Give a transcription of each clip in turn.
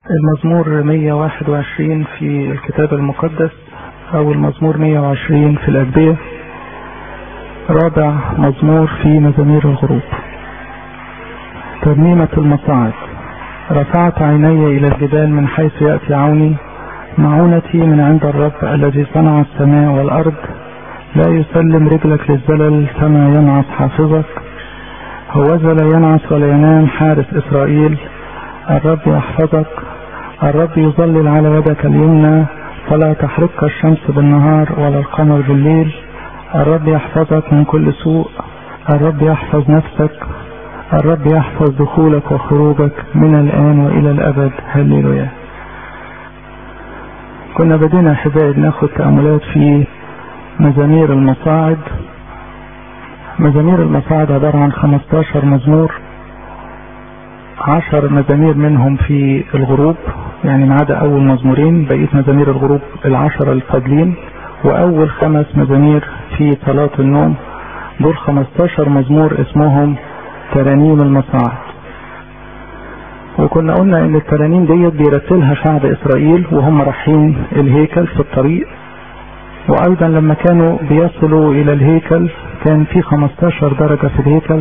المزمور 121 في الكتاب المقدس أو المزمور 120 في الأدبية رابع مزمور في مزامير الغروب ترنيمة المصاعد رفعت عيني إلى الجبال من حيث يأتي عوني معونتي من عند الرب الذي صنع السماء والأرض لا يسلم رجلك للزلل كما ينعس حافظك هوذا لا ينعس ولا ينام حارس إسرائيل الرب يحفظك الرب يظلل على يدك اليمنى فلا تحرقك الشمس بالنهار ولا القمر بالليل الرب يحفظك من كل سوء الرب يحفظ نفسك الرب يحفظ دخولك وخروجك من الآن وإلى الأبد هللويا كنا بدينا أحبائي بناخد تأملات في مزامير المصاعد مزامير المصاعد عبارة عن 15 مزمور عشر مزامير منهم في الغروب يعني ما عدا أول مزمورين بقية مزامير الغروب العشرة الفاضلين وأول خمس مزامير في صلاة النوم دول 15 مزمور اسمهم ترانيم المصاعد وكنا قلنا ان الترانيم ديت بيرتلها شعب اسرائيل وهم رايحين الهيكل في الطريق وايضا لما كانوا بيصلوا الى الهيكل كان في 15 درجة في الهيكل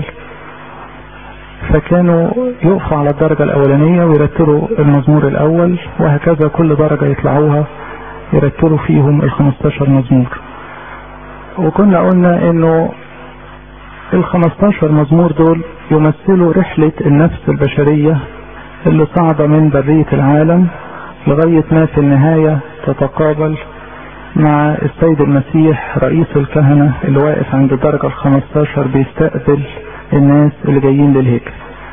فكانوا يقفوا على الدرجة الاولانية ويرتلوا المزمور الاول وهكذا كل درجة يطلعوها يرتلوا فيهم ال 15 مزمور وكنا قلنا انه ال 15 مزمور دول يمثلوا رحلة النفس البشرية اللي صعدة من برية العالم لغاية ما في النهاية تتقابل مع السيد المسيح رئيس الكهنة اللي واقف عند الدرجة ال 15 بيستقبل الناس اللي جايين للهيكل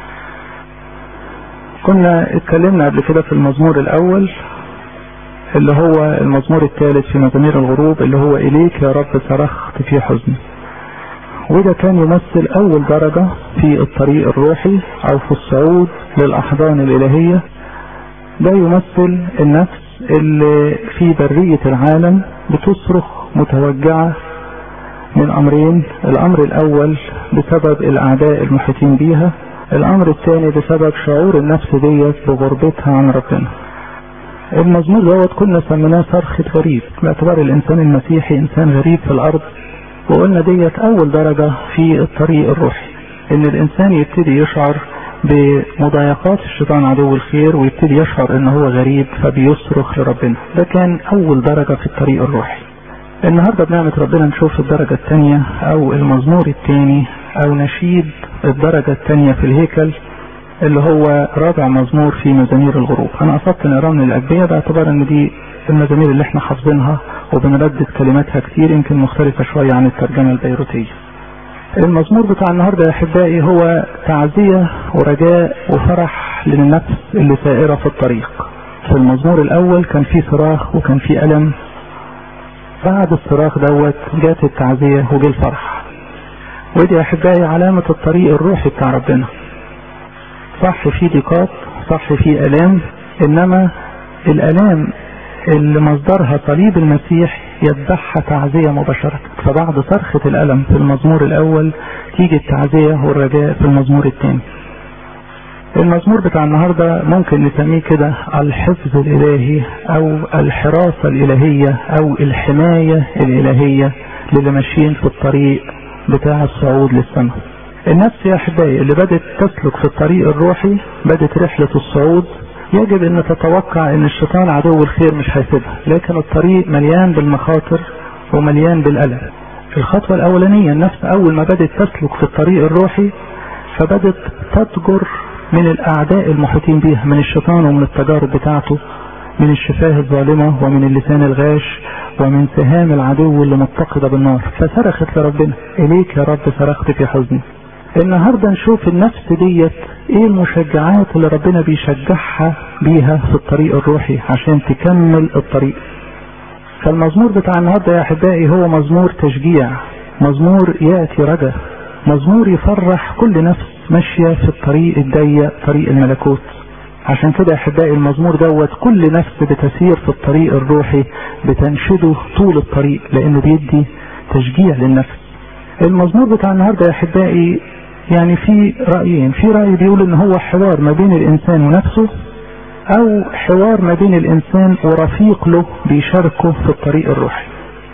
كنا اتكلمنا قبل كده في المزمور الاول اللي هو المزمور الثالث في مزامير الغروب اللي هو اليك يا رب صرخت في حزني وده كان يمثل اول درجة في الطريق الروحي او في الصعود للاحضان الالهية ده يمثل النفس اللي في برية العالم بتصرخ متوجعة من امرين الامر الاول بسبب الاعداء المحيطين بيها الامر الثاني بسبب شعور النفس ديت بغربتها عن ربنا المزمور دوت كنا سميناه صرخة غريب باعتبار الانسان المسيحي انسان غريب في الارض وقلنا ديت اول درجة في الطريق الروحي ان الانسان يبتدي يشعر بمضايقات الشيطان عدو الخير ويبتدي يشعر ان هو غريب فبيصرخ لربنا ده كان اول درجة في الطريق الروحي النهاردة بنعمة ربنا نشوف الدرجة الثانية او المزمور الثاني او نشيد الدرجة الثانية في الهيكل اللي هو رابع مزمور في مزامير الغروب انا قصدت نقراه من الاجبية باعتبار ان دي المزامير اللي احنا حافظينها وبنردد كلماتها كتير يمكن مختلفة شوية عن الترجمة البيروتية المزمور بتاع النهاردة يا احبائي هو تعزية ورجاء وفرح للنفس اللي سائرة في الطريق في المزمور الاول كان في صراخ وكان في الم بعد الصراخ دوت جات التعزية وجه الفرح ودي يا احبائي علامة الطريق الروحي بتاع ربنا صح في ضيقات صح في الام انما الالام اللي مصدرها صليب المسيح يتبعها تعزية مباشرة فبعد صرخة الألم في المزمور الأول تيجي التعزية والرجاء في المزمور الثاني المزمور بتاع النهاردة ممكن نسميه كده الحفظ الإلهي أو الحراسة الإلهية أو الحماية الإلهية للي ماشيين في الطريق بتاع الصعود للسماء النفس يا أحبائي اللي بدت تسلك في الطريق الروحي بدت رحلة الصعود يجب ان تتوقع ان الشيطان عدو الخير مش هيسيبها لكن الطريق مليان بالمخاطر ومليان بالألم الخطوة الاولانية النفس اول ما بدت تسلك في الطريق الروحي فبدت تتجر من الاعداء المحيطين بيها من الشيطان ومن التجارب بتاعته من الشفاه الظالمة ومن اللسان الغاش ومن سهام العدو اللي متقدة بالنار فصرخت لربنا اليك يا رب صرخت في حزني النهاردة نشوف النفس ديت ايه المشجعات اللي ربنا بيشجعها بيها في الطريق الروحي عشان تكمل الطريق فالمزمور بتاع النهاردة يا احبائي هو مزمور تشجيع مزمور يأتي رجا مزمور يفرح كل نفس ماشية في الطريق الضيق طريق الملكوت عشان كده يا احبائي المزمور دوت كل نفس بتسير في الطريق الروحي بتنشده طول الطريق لانه بيدي تشجيع للنفس المزمور بتاع النهاردة يا احبائي يعني في رأيين في رأي بيقول ان هو حوار ما بين الانسان ونفسه او حوار ما بين الانسان ورفيق له بيشاركه في الطريق الروحي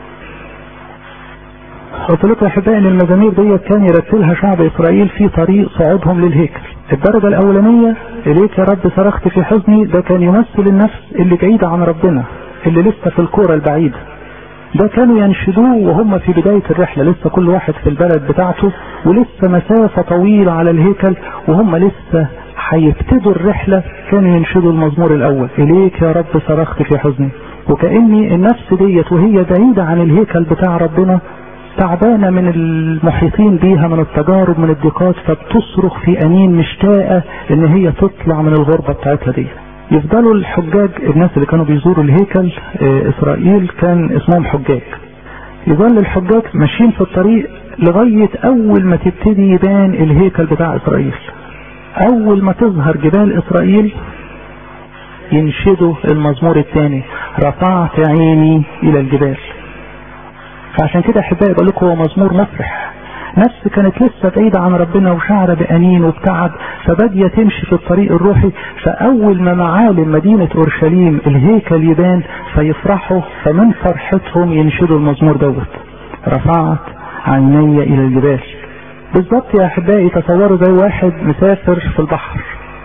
قلت لكم يا احبائي ان المزامير ديت كان يرتلها شعب اسرائيل في طريق صعودهم للهيكل الدرجة الاولانية اليك يا رب صرخت في حزني ده كان يمثل النفس اللي بعيدة عن ربنا اللي لسه في الكورة البعيدة ده كانوا ينشدوه وهم في بداية الرحلة لسه كل واحد في البلد بتاعته ولسه مسافة طويلة على الهيكل وهم لسه هيبتدوا الرحلة كانوا ينشدوا المزمور الأول إليك يا رب صرخت في حزني وكأني النفس ديت وهي بعيدة عن الهيكل بتاع ربنا تعبانة من المحيطين بيها من التجارب من الضيقات فبتصرخ في أنين مشتاقة إن هي تطلع من الغربة بتاعتها دي يفضلوا الحجاج الناس اللي كانوا بيزوروا الهيكل إسرائيل كان اسمهم حجاج يظل الحجاج ماشيين في الطريق لغاية أول ما تبتدي يبان الهيكل بتاع إسرائيل أول ما تظهر جبال إسرائيل ينشدوا المزمور الثاني رفعت عيني إلى الجبال فعشان كده احبائي بقول لكم هو مزمور مفرح نفس كانت لسه بعيدة عن ربنا وشعر بأنين وبتعب فبادية تمشي في الطريق الروحي فأول ما معالم مدينة أورشليم الهيكل يبان فيفرحوا فمن فرحتهم ينشدوا المزمور دوت رفعت عيني إلى الجبال بالظبط يا أحبائي تصوروا زي واحد مسافر في البحر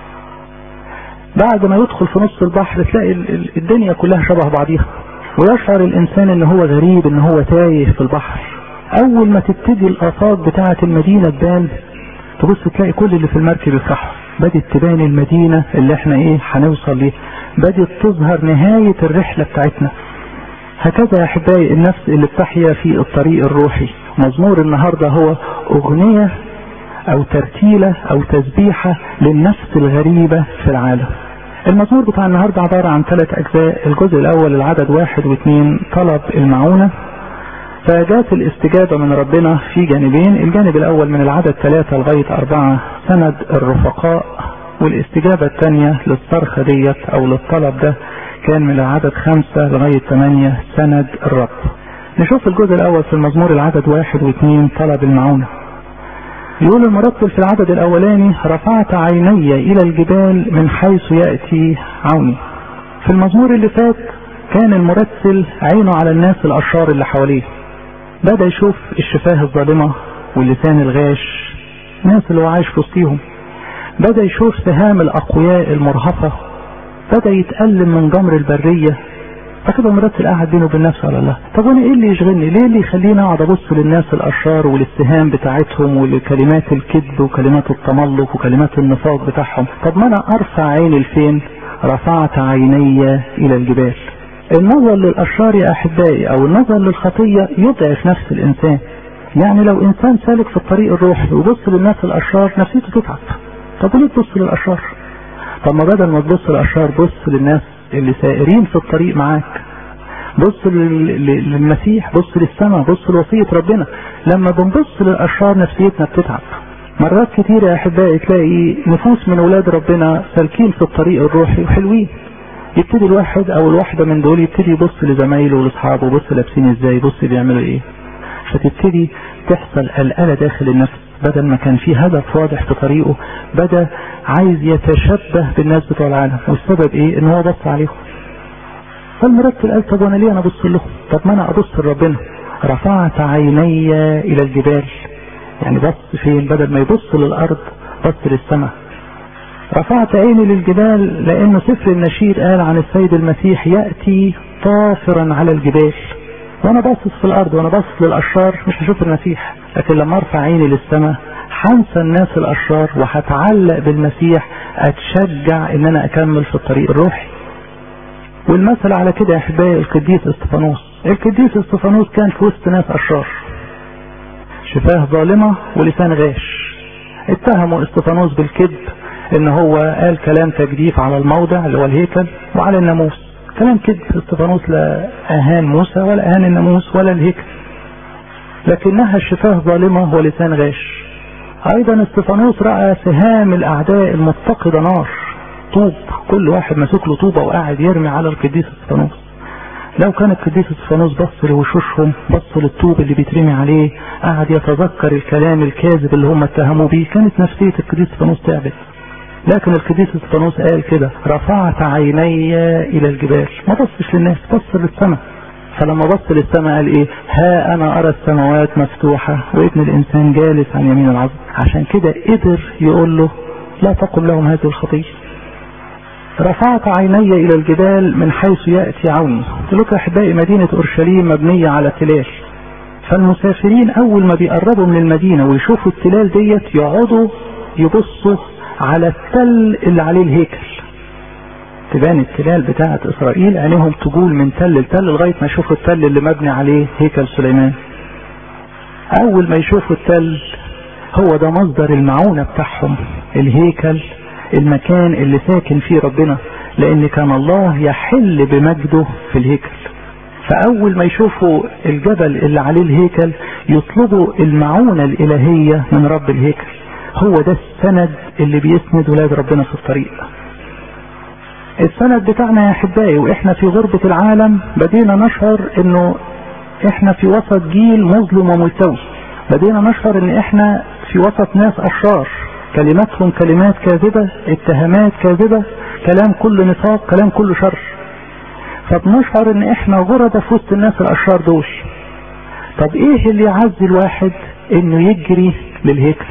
بعد ما يدخل في نص البحر تلاقي الدنيا كلها شبه بعضيها ويشعر الانسان ان هو غريب ان هو تايه في البحر اول ما تبتدي الافاق بتاعة المدينة تبان تبص تلاقي كل اللي في المركب يفرحوا بدت تبان المدينة اللي احنا ايه هنوصل ليه بدت تظهر نهاية الرحلة بتاعتنا هكذا يا احبائي النفس اللي بتحيا في الطريق الروحي مزمور النهاردة هو اغنية او ترتيلة او تسبيحة للنفس الغريبة في العالم المزمور بتاع النهاردة عبارة عن ثلاث أجزاء الجزء الأول العدد واحد واثنين طلب المعونة فجاءت الاستجابة من ربنا في جانبين الجانب الأول من العدد ثلاثة لغاية أربعة سند الرفقاء والاستجابة الثانية للصرخة ديت أو للطلب ده كان من العدد خمسة لغاية ثمانية سند الرب نشوف الجزء الأول في المزمور العدد واحد واثنين طلب المعونة يقول المرتل في العدد الاولاني رفعت عيني الى الجبال من حيث يأتي عوني في المزمور اللي فات كان المرتل عينه على الناس الاشرار اللي حواليه بدأ يشوف الشفاه الظالمة واللسان الغاش الناس اللي هو عايش في وسطيهم بدأ يشوف سهام الاقوياء المرهفة بدأ يتألم من جمر البرية فكده مرتل قاعد بينه وبين نفسه على الله طب وانا ايه اللي يشغلني ليه اللي يخليني اقعد ابص للناس الاشرار وللسهام بتاعتهم ولكلمات الكذب وكلمات التملق وكلمات النفاق بتاعهم طب ما انا ارفع عيني لفين رفعت عيني الى الجبال النظر للاشرار يا احبائي او النظر للخطيه يضعف نفس الانسان يعني لو انسان سالك في الطريق الروحي وبص للناس الاشرار نفسيته تتعب طب وليه تبص للاشرار طب ما بدل ما تبص للاشرار بص للناس اللي سائرين في الطريق معاك بص للمسيح بص للسماء بص لوصية ربنا لما بنبص للأشرار نفسيتنا بتتعب مرات كتيرة يا أحبائي تلاقي نفوس من أولاد ربنا سالكين في الطريق الروحي وحلوين يبتدي الواحد أو الواحدة من دول يبتدي يبص لزمايله ولأصحابه بص لابسين ازاي بص بيعملوا ايه فتبتدي تحصل قلقلة داخل النفس بدل ما كان في هدف واضح في طريقه بدا عايز يتشبه بالناس بتوع العالم والسبب ايه ان هو بص عليهم فالمرتل قال طب وانا ليه انا ابص لهم طب ما انا ابص لربنا رفعت عيني الى الجبال يعني بص فين بدل ما يبص للارض بص للسماء رفعت عيني للجبال لانه سفر النشيد قال عن السيد المسيح ياتي طافرا على الجبال وانا باصص في الارض وانا باصص للاشرار مش هشوف المسيح لكن لما ارفع عيني للسماء هنسى الناس الاشرار وهتعلق بالمسيح اتشجع ان انا اكمل في الطريق الروحي والمثل على كده يا احبائي القديس استفانوس القديس استفانوس كان في وسط ناس اشرار شفاه ظالمة ولسان غاش اتهموا استفانوس بالكذب ان هو قال كلام تجديف على الموضع اللي هو الهيكل وعلى الناموس كلام كذب استفانوس لا اهان موسى ولا اهان الناموس ولا الهيكل لكنها الشفاه ظالمة ولسان غاش ايضا استفانوس رأى سهام الاعداء المتقدة نار طوب كل واحد ماسك له طوبة وقاعد يرمي على القديس استفانوس لو كان القديس استفانوس بص لوشوشهم بص للطوب اللي بيترمي عليه قعد يتذكر الكلام الكاذب اللي هم اتهموا بيه كانت نفسية القديس استفانوس تعبت لكن القديس استفانوس قال كده رفعت عيني الى الجبال ما بصش للناس بص للسماء فلما بص للسماء قال ايه ها انا ارى السماوات مفتوحة وابن الانسان جالس عن يمين العظم عشان كده قدر يقول له لا تقم لهم هذه الخطية رفعت عيني الى الجبال من حيث يأتي عوني قلت لكم احبائي مدينة اورشليم مبنية على تلال فالمسافرين اول ما بيقربوا من المدينة ويشوفوا التلال ديت يقعدوا يبصوا على التل اللي عليه الهيكل تبان التلال بتاعة اسرائيل عينيهم تجول من تل لتل لغاية ما يشوفوا التل اللي مبني عليه هيكل سليمان اول ما يشوفوا التل هو ده مصدر المعونة بتاعهم الهيكل المكان اللي ساكن فيه ربنا لان كان الله يحل بمجده في الهيكل فاول ما يشوفوا الجبل اللي عليه الهيكل يطلبوا المعونة الالهية من رب الهيكل هو ده السند اللي بيسند ولاد ربنا في الطريق السند بتاعنا يا احبائي واحنا في غربة العالم بدينا نشعر انه احنا في وسط جيل مظلم وملتوي بدينا نشعر ان احنا في وسط ناس اشرار كلماتهم كلمات كاذبة اتهامات كاذبة كلام كله نفاق كلام كله شر فبنشعر ان احنا غربة في وسط الناس الاشرار دول طب ايه اللي يعزي الواحد انه يجري للهيكل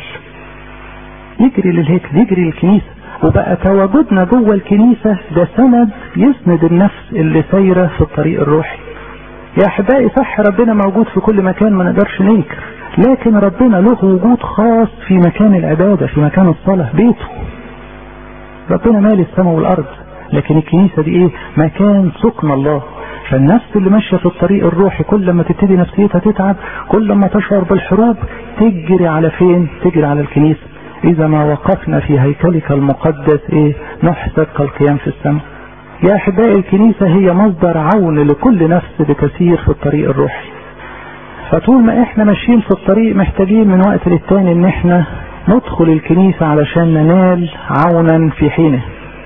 يجري للهيكل يجري للكنيسة وبقى تواجدنا جوه الكنيسة ده سند يسند النفس اللي سايرة في الطريق الروحي يا احبائي صح ربنا موجود في كل مكان ما نقدرش ننكر لكن ربنا له وجود خاص في مكان العبادة في مكان الصلاة بيته ربنا مال السماء والارض لكن الكنيسة دي ايه مكان سكن الله فالنفس اللي ماشية في الطريق الروحي كل ما تبتدي نفسيتها تتعب كل ما تشعر بالحروب تجري على فين تجري على الكنيسة اذا ما وقفنا في هيكلك المقدس ايه نحسب كالقيام في السماء يا احبائي الكنيسة هي مصدر عون لكل نفس بتسير في الطريق الروحي فطول ما احنا ماشيين في الطريق محتاجين من وقت للتاني ان احنا ندخل الكنيسة علشان ننال عونا في حينه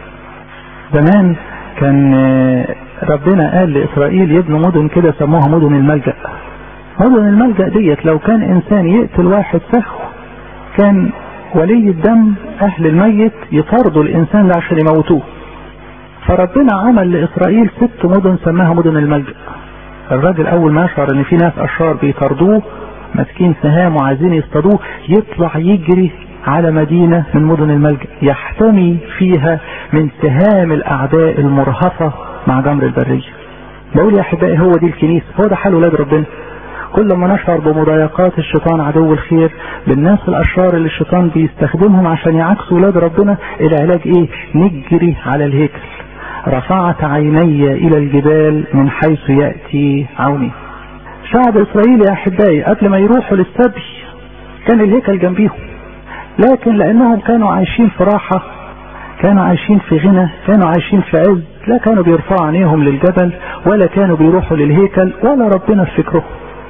زمان كان ربنا قال لإسرائيل يبنوا مدن كده سموها مدن الملجأ مدن الملجأ ديت لو كان إنسان يقتل واحد سهو كان ولي الدم أهل الميت يطاردوا الإنسان ده عشان يموتوه فربنا عمل لإسرائيل ست مدن سماها مدن الملجأ الراجل أول ما يشعر إن في ناس أشرار بيطاردوه ماسكين سهام وعايزين يصطادوه يطلع يجري على مدينة من مدن الملجأ يحتمي فيها من سهام الأعداء المرهفة مع جمر البرية بقول يا أحبائي هو دي الكنيسة هو ده حال ولاد ربنا كل ما نشعر بمضايقات الشيطان عدو الخير بالناس الأشرار اللي الشيطان بيستخدمهم عشان يعكسوا ولاد ربنا العلاج ايه نجري على الهيكل رفعت عيني إلى الجبال من حيث يأتي عوني شعب إسرائيل يا أحبائي قبل ما يروحوا للسبي كان الهيكل جنبيهم لكن لأنهم كانوا عايشين في راحة كانوا عايشين في غنى كانوا عايشين في عز لا كانوا بيرفعوا عينيهم للجبل ولا كانوا بيروحوا للهيكل ولا ربنا في فكرهم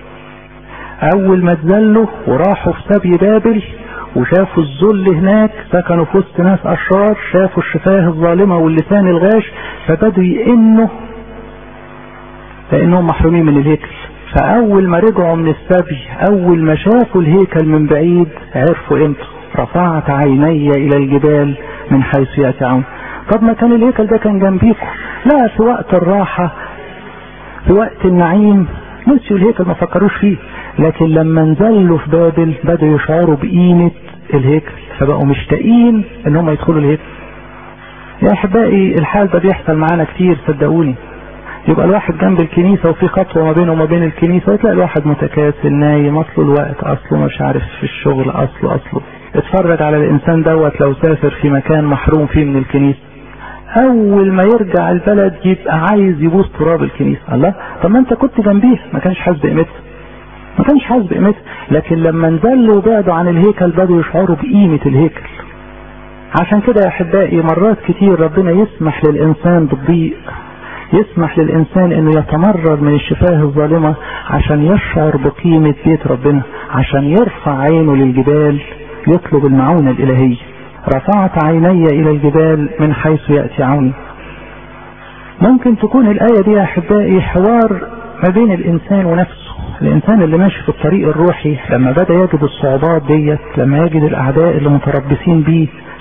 أول ما اتذلوا وراحوا في سبي بابل وشافوا الذل هناك سكنوا في وسط ناس أشرار شافوا الشفاه الظالمة واللسان الغاش فبدوا يئنوا لأنهم محرومين من الهيكل فأول ما رجعوا من السبي أول ما شافوا الهيكل من بعيد عرفوا قيمته رفعت عيني إلى الجبال من حيث يأتي عون طب ما كان الهيكل ده كان جنبيكم لا في وقت الراحة في وقت النعيم نسيوا الهيكل ما فكروش فيه لكن لما نزلوا في بابل بدأوا يشعروا بقيمة الهيكل فبقوا مشتاقين ان هم يدخلوا الهيكل يا احبائي الحال ده بيحصل معانا كتير صدقوني يبقى الواحد جنب الكنيسة وفي خطوة ما بينه وما بين الكنيسة وتلاقي الواحد متكاسل نايم اصله الوقت اصله مش عارف في الشغل اصله اصله اتفرج على الانسان دوت لو سافر في مكان محروم فيه من الكنيسة اول ما يرجع البلد يبقى عايز يبوس تراب الكنيسة الله طب ما انت كنت جنبيه ما كانش حاسس بقيمتها ما كانش حاسس بقيمتها لكن لما نزلوا وبعدوا عن الهيكل بدأوا يشعروا بقيمة الهيكل عشان كده يا احبائي مرات كتير ربنا يسمح للانسان بالضيق يسمح للانسان انه يتمرر من الشفاه الظالمة عشان يشعر بقيمة بيت ربنا عشان يرفع عينه للجبال يطلب المعونة الالهية رفعت عيني الى الجبال من حيث يأتي عوني ممكن تكون الآية دي يا أحبائي حوار ما بين الإنسان ونفسه الإنسان اللي ماشي في الطريق الروحي لما بدأ يجد الصعوبات ديت لما يجد الأعداء اللي متربصين بيه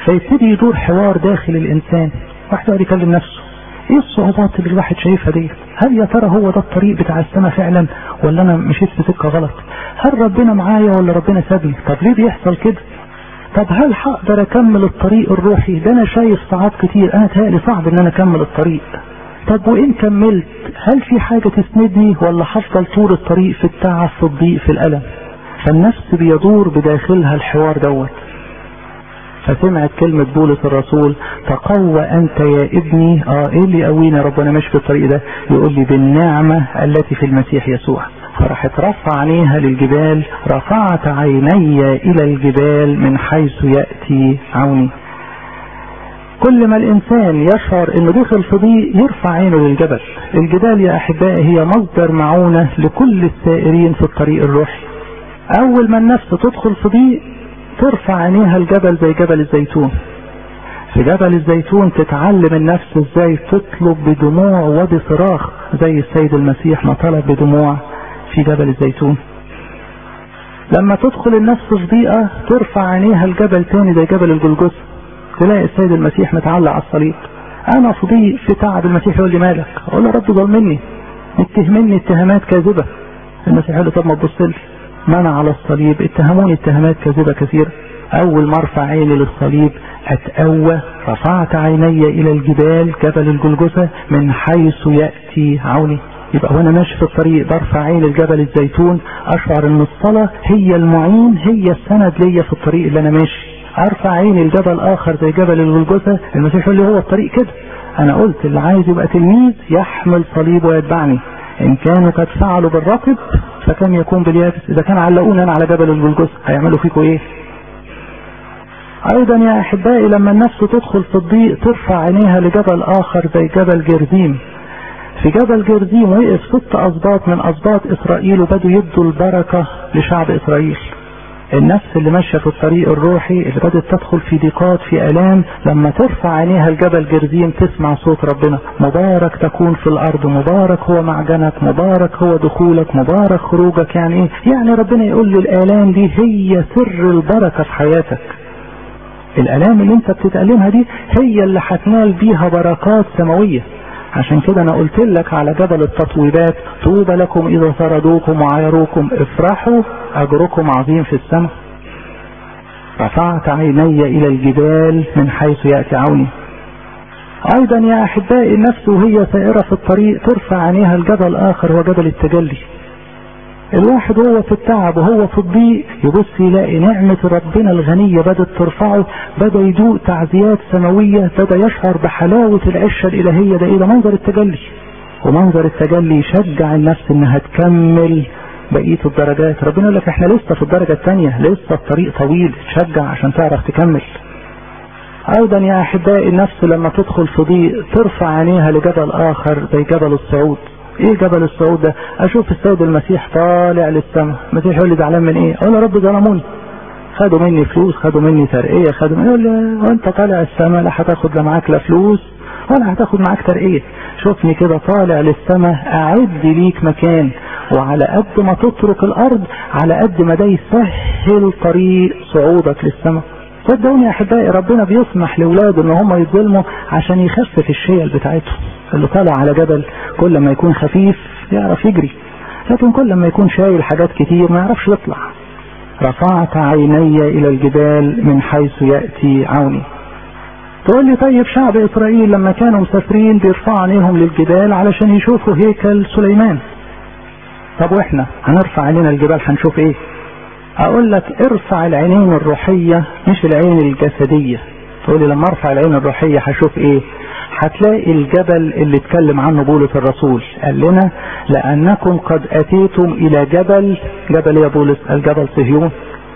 فيبتدي يدور حوار داخل الانسان واحد يقعد يكلم نفسه ايه الصعوبات اللي الواحد شايفها دي هل يا ترى هو ده الطريق بتاع السماء فعلا ولا انا مشيت في سكه غلط هل ربنا معايا ولا ربنا سابني طب ليه بيحصل كده طب هل هقدر اكمل الطريق الروحي ده انا شايف ساعات كتير انا تهيألي صعب ان انا اكمل الطريق طب وان كملت هل في حاجة تسندني ولا هفضل طول الطريق في التعب في الضيق في الالم فالنفس بيدور بداخلها الحوار دوت فسمعت كلمة بولس الرسول تقوى انت يا ابني اه ايه اللي يقوينا ربنا ماشي في الطريق ده يقول لي بالنعمة التي في المسيح يسوع فراحت رفع عينيها للجبال رفعت عيني الى الجبال من حيث يأتي عوني كل ما الانسان يشعر انه دخل في ضيق يرفع عينه للجبل الجبال يا احبائي هي مصدر معونة لكل السائرين في الطريق الروحي اول ما النفس تدخل في ضيق ترفع عينيها الجبل زي جبل الزيتون في جبل الزيتون تتعلم النفس ازاي تطلب بدموع وبصراخ زي السيد المسيح ما طلب بدموع في جبل الزيتون لما تدخل النفس في ضيقة ترفع عينيها الجبل تاني زي جبل الجلجث تلاقي السيد المسيح متعلق على الصليب انا في ضيق في تعب المسيح يقول لي مالك اقول له رب ظلمني اتهمني اتهامات كاذبة المسيح يقول لي طب ما تبص لي ما انا على الصليب اتهموني اتهامات كاذبة كثيرة اول ما ارفع عيني للصليب اتقوى رفعت عيني الى الجبال جبل الجلجثة من حيث يأتي عوني يبقى وانا ماشي في الطريق برفع عيني لجبل الزيتون اشعر ان الصلاة هي المعين هي السند ليا في الطريق اللي انا ماشي ارفع عيني لجبل اخر زي جبل الجلجثة المسيح يقول لي هو الطريق كده انا قلت اللي عايز يبقى تلميذ يحمل صليب ويتبعني ان كانوا قد فعلوا بالرطب فكم يكون باليابس اذا كان علقونا انا على جبل الجلجثة هيعملوا فيكم ايه ايضا يا احبائي لما النفس تدخل في الضيق ترفع عينيها لجبل اخر زي جبل جرزيم في جبل جرزيم وقف ست اسباط من اسباط اسرائيل وبدوا يدوا البركة لشعب اسرائيل النفس اللي ماشية في الطريق الروحي اللي بدأت تدخل في ضيقات في الام لما ترفع عينيها الجبل جرزيم تسمع صوت ربنا مبارك تكون في الارض مبارك هو معجنك مبارك هو دخولك مبارك خروجك يعني ايه يعني ربنا يقول لي الالام دي هي سر البركة في حياتك الالام اللي انت بتتألمها دي هي اللي هتنال بيها بركات سماوية عشان كده انا قلت لك على جبل التطويبات طوبى لكم اذا طردوكم وعايروكم افرحوا اجركم عظيم في السماء رفعت عيني الى الجبال من حيث يأتي عوني ايضا يا احبائي النفس وهي سائرة في الطريق ترفع عينيها الجبل اخر هو جبل التجلي الواحد وهو في التعب وهو في الضيق يبص يلاقي نعمة ربنا الغنية بدأت ترفعه بدأ يدوق تعزيات سماوية بدأ يشعر بحلاوة العشة الإلهية ده إيه ده منظر التجلي ومنظر التجلي يشجع النفس إنها تكمل بقية الدرجات ربنا يقول لك احنا لسه في الدرجة الثانية لسه الطريق طويل تشجع عشان تعرف تكمل أيضا يا أحبائي النفس لما تدخل في ضيق ترفع عينيها لجبل آخر زي جبل الصعود ايه جبل الصعود ده اشوف السيد المسيح طالع للسماء المسيح يقول لي زعلان من ايه اقول له رب ظلموني خدوا مني فلوس خدوا مني ترقية خدوا مني يقول لي وانت طالع السماء لا هتاخد لا معاك لا فلوس ولا هتاخد معاك ترقية شوفني كده طالع للسماء اعد ليك مكان وعلى قد ما تترك الارض على قد ما ده يسهل طريق صعودك للسماء صدقوني يا احبائي ربنا بيسمح لاولاده ان هم يتظلموا عشان يخفف الشيل بتاعتهم اللي طالع على جبل كل ما يكون خفيف يعرف يجري لكن كل ما يكون شايل حاجات كتير ما يعرفش يطلع رفعت عيني الى الجبال من حيث يأتي عوني تقول لي طيب شعب اسرائيل لما كانوا مسافرين بيرفعوا عينيهم للجبال علشان يشوفوا هيكل سليمان طب واحنا هنرفع عينينا الجبال هنشوف ايه اقول لك ارفع العينين الروحية مش العين الجسدية تقول لي لما ارفع العين الروحية هشوف ايه هتلاقي الجبل اللي اتكلم عنه بولس الرسول قال لنا لانكم قد اتيتم الى جبل جبل يا بولس الجبل صهيون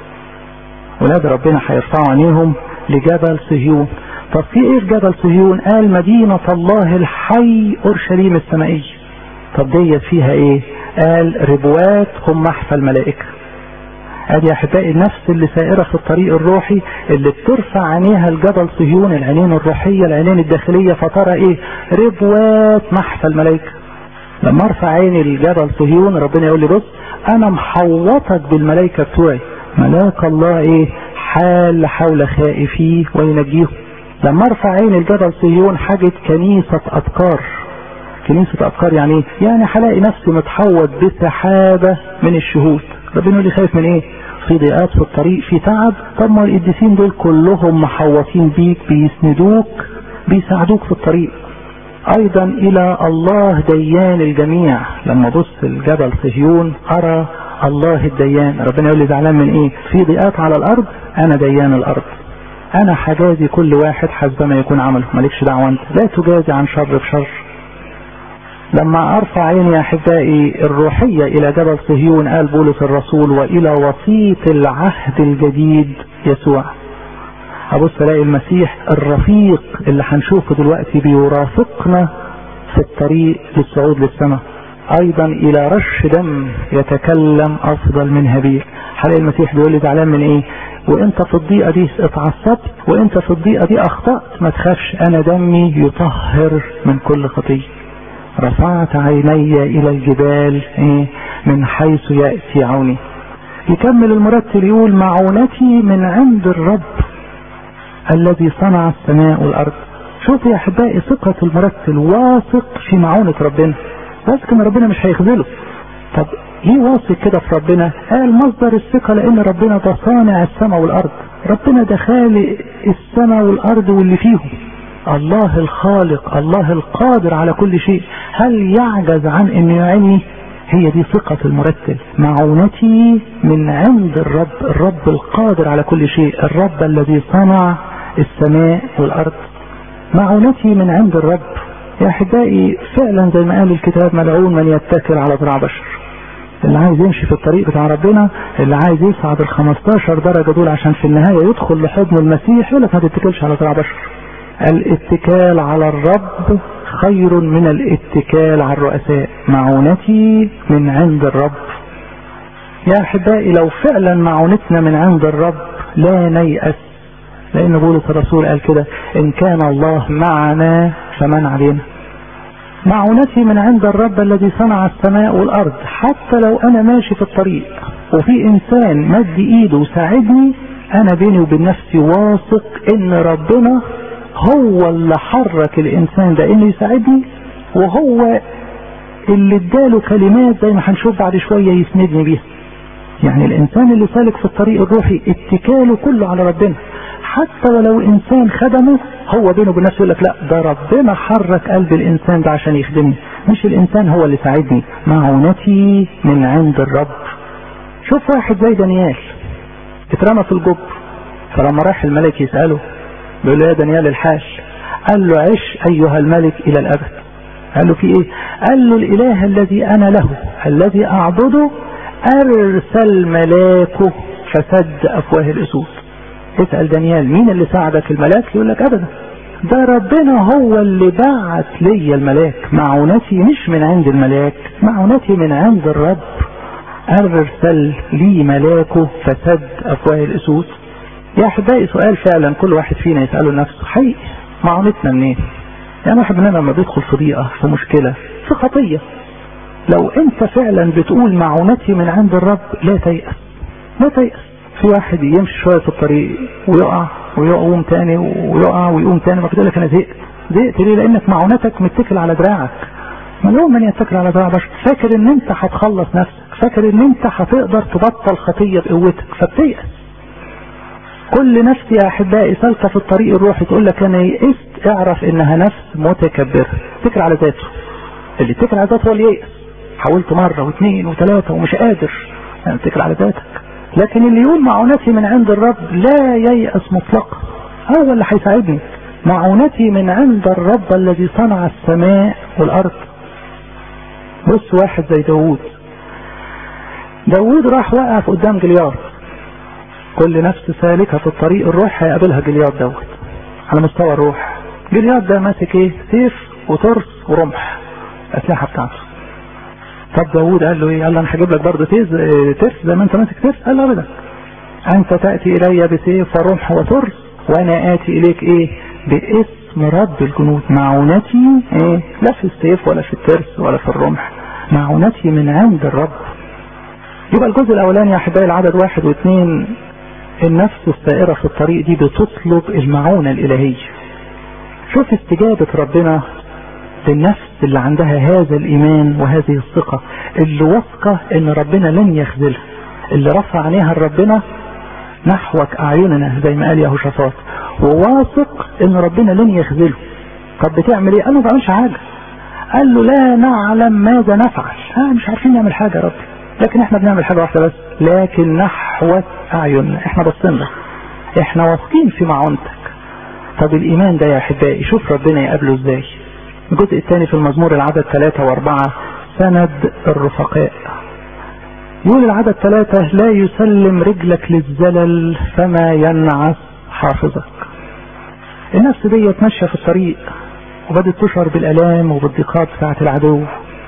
ولاد ربنا هيرفعوا عينيهم لجبل صهيون طب في ايه في جبل صهيون قال مدينة الله الحي اورشليم السمائية طب ديت فيها ايه قال ربوات هم محفى الملائكه ادي يا احبائي النفس اللي سائرة في الطريق الروحي اللي بترفع عينيها الجبل صهيون العينين الروحية العينين الداخلية فترى ايه ربوات محفى الملائكة لما ارفع عيني الجبل صهيون ربنا يقول لي بص انا محوطك بالملائكة بتوعي ملاك الله ايه حال حول خائفيه وينجيهم لما ارفع عين الجبل صهيون حاجة كنيسة أبكار كنيسة أبكار يعني ايه؟ يعني هلاقي نفسي متحوط بسحابة من الشهود ربنا يقول لي خايف من ايه في ضيقات في الطريق في تعب طب ما القديسين دول كلهم محوطين بيك بيسندوك بيساعدوك في الطريق ايضا الى الله ديان الجميع لما ابص الجبل صهيون ارى الله الديان ربنا يقول لي زعلان من ايه في ضيقات على الارض انا ديان الارض انا حجازي كل واحد حسب ما يكون عمله مالكش دعوه انت لا تجازي عن شر بشر لما ارفع عيني يا احبائي الروحيه الى جبل صهيون قال بولس الرسول والى وسيط العهد الجديد يسوع ابص الاقي المسيح الرفيق اللي هنشوفه دلوقتي بيرافقنا في الطريق للصعود للسماء ايضا الى رش دم يتكلم افضل من هابيل هلاقي المسيح بيقول لي زعلان من ايه وانت في الضيقه دي اتعصبت وانت في الضيقه دي اخطات ما تخافش انا دمي يطهر من كل خطيه رفعت عيني الى الجبال ايه من حيث ياتي عوني يكمل المرتل يقول معونتي من عند الرب الذي صنع السماء والارض شوف يا احبائي ثقة المرتل واثق في معونة ربنا واثق ان ربنا مش هيخذله طب ليه واثق كده في ربنا قال مصدر الثقة لان ربنا ده صانع السماء والارض ربنا ده خالق السماء والارض واللي فيهم الله الخالق الله القادر على كل شيء هل يعجز عن انه يعني هي دي ثقة المرتل معونتي من عند الرب الرب القادر على كل شيء الرب الذي صنع السماء والارض معونتي من عند الرب يا احبائي فعلا زي ما قال الكتاب ملعون من يتكل على ذراع بشر اللي عايز يمشي في الطريق بتاع ربنا اللي عايز يصعد ال 15 درجة دول عشان في النهاية يدخل لحضن المسيح يقول لك ما تتكلش على ذراع بشر الاتكال على الرب خير من الاتكال على الرؤساء معونتي من عند الرب يا احبائي لو فعلا معونتنا من عند الرب لا نيأس لان بولس الرسول قال كده ان كان الله معنا فمن علينا معونتي من عند الرب الذي صنع السماء والارض حتى لو انا ماشي في الطريق وفي انسان مد ايده وساعدني انا بيني وبين نفسي واثق ان ربنا هو اللي حرك الانسان ده انه يساعدني وهو اللي اداله كلمات زي ما هنشوف بعد شوية يسندني بيها يعني الانسان اللي سالك في الطريق الروحي اتكاله كله على ربنا حتى ولو انسان خدمه هو بينه وبين نفسه يقول لك لا ده ربنا حرك قلب الانسان ده عشان يخدمني مش الانسان هو اللي ساعدني معونتي من عند الرب شوف واحد زي دانيال اترمى في الجب فلما راح الملك يسأله بيقول له يا دانيال الحاج قال له عش ايها الملك الى الابد قال له في ايه قال له الاله الذي انا له الذي اعبده ارسل ملاكه فسد افواه الاسود اسأل دانيال مين اللي ساعدك الملاك يقول لك ابدا ده ربنا هو اللي بعت لي الملاك معونتي مش من عند الملاك معونتي من عند الرب ارسل لي ملاكه فسد افواه الاسود يا احبائي سؤال فعلا كل واحد فينا يسأله نفسه حقيقي معونتنا منين يعني واحد مننا لما بيدخل في ضيقة في مشكلة في خطية لو انت فعلا بتقول معونتي من عند الرب لا تيأس لا تيأس في واحد يمشي شوية في الطريق ويقع ويقوم تاني ويقع ويقوم تاني ما بتقول لك انا زهقت زهقت ليه لانك معونتك متكل على دراعك مليون من يتكل على دراع بشر فاكر ان انت هتخلص نفسك فاكر ان انت هتقدر تبطل خطية بقوتك فبتيأس كل نفس يا احبائي سالكه في الطريق الروحي تقول لك انا يئست اعرف انها نفس متكبره تكل على ذاته اللي تكل على ذاته هو اللي يئس حاولت مره واثنين وثلاثه ومش قادر يعني تكل على ذاتك لكن اللي يقول معونتي من عند الرب لا ييأس مطلقا هو اللي هيساعدني معونتي من عند الرب الذي صنع السماء والارض بص واحد زي داوود داوود راح وقف قدام جليار كل نفس سالكة في الطريق الروح هيقابلها جلياد دوت على مستوى الروح جلياد ده ماسك ايه سيف وترس ورمح الاسلحه بتاعته طب داوود قال له ايه قال له انا هجيب لك برضه تيز ترس زي ما انت ماسك ترس قال له ابدا انت تاتي الي بسيف ورمح وترس وانا اتي اليك ايه باسم رب الجنود معونتي ايه لا في السيف ولا في الترس ولا في الرمح معونتي من عند الرب يبقى الجزء الاولاني يا احبائي العدد واحد واثنين النفس السائرة في الطريق دي بتطلب المعونة الإلهية شوف استجابة ربنا للنفس اللي عندها هذا الإيمان وهذه الثقة اللي واثقة إن ربنا لن يخذلها اللي رفع عينيها لربنا نحوك أعيننا زي ما قال يهوشافاط وواثق إن ربنا لن يخذله طب بتعمل إيه؟ قال له ما بعملش حاجة قال له لا نعلم ماذا نفعل آه مش عارفين نعمل حاجة يا رب لكن احنا بنعمل حاجة واحدة بس لكن نحوك أعيننا احنا بصين لك احنا واثقين في معونتك طب الإيمان ده يا أحبائي شوف ربنا يقابله ازاي الجزء الثاني في المزمور العدد ثلاثة واربعة سند الرفقاء يقول العدد ثلاثة لا يسلم رجلك للزلل فما ينعس حافظك النفس دي ماشية في الطريق وبدت تشعر بالالام وبالضيقات بتاعة العدو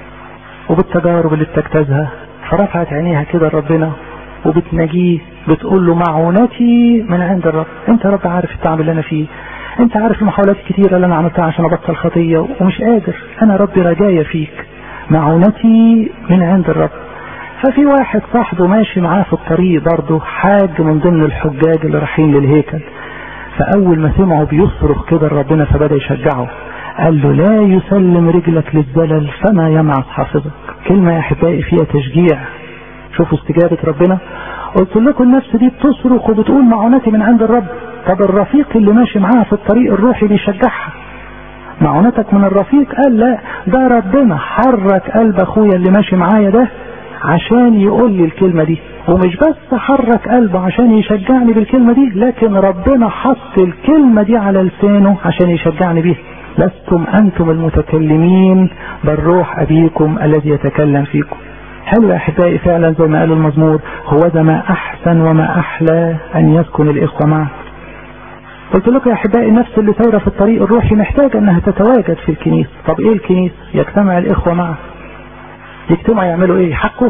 وبالتجارب اللي بتجتازها فرفعت عينيها كده لربنا وبتناجيه بتقول له معونتي من عند الرب انت يا رب عارف التعب اللي انا فيه انت عارف المحاولات الكتيرة اللي انا عملتها عشان ابطل خطية ومش قادر انا ربي رجايا فيك معونتي من عند الرب ففي واحد صاحبه ماشي معاه في الطريق برضه حاج من ضمن الحجاج اللي رايحين للهيكل فاول ما سمعه بيصرخ كده ربنا فبدا يشجعه قال له لا يسلم رجلك للزلل فما يمعص حافظك كلمة يا احبائي فيها تشجيع شوفوا استجابة ربنا قلت لكم النفس دي بتصرخ وبتقول معونتي من عند الرب طب الرفيق اللي ماشي معاها في الطريق الروحي بيشجعها معونتك من الرفيق قال لا ده ربنا حرك قلب اخويا اللي ماشي معايا ده عشان يقول لي الكلمة دي ومش بس حرك قلبه عشان يشجعني بالكلمة دي لكن ربنا حط الكلمة دي على لسانه عشان يشجعني بيها لستم أنتم المتكلمين بل روح أبيكم الذي يتكلم فيكم حلو يا أحبائي فعلا زي ما قال المزمور هو ذا ما أحسن وما أحلى أن يسكن الإخوة معك قلت لكم يا أحبائي النفس اللي سايرة في الطريق الروحي محتاجة أنها تتواجد في الكنيسة طب إيه الكنيسة يجتمع الإخوة معك يجتمعوا يعملوا إيه يحكوا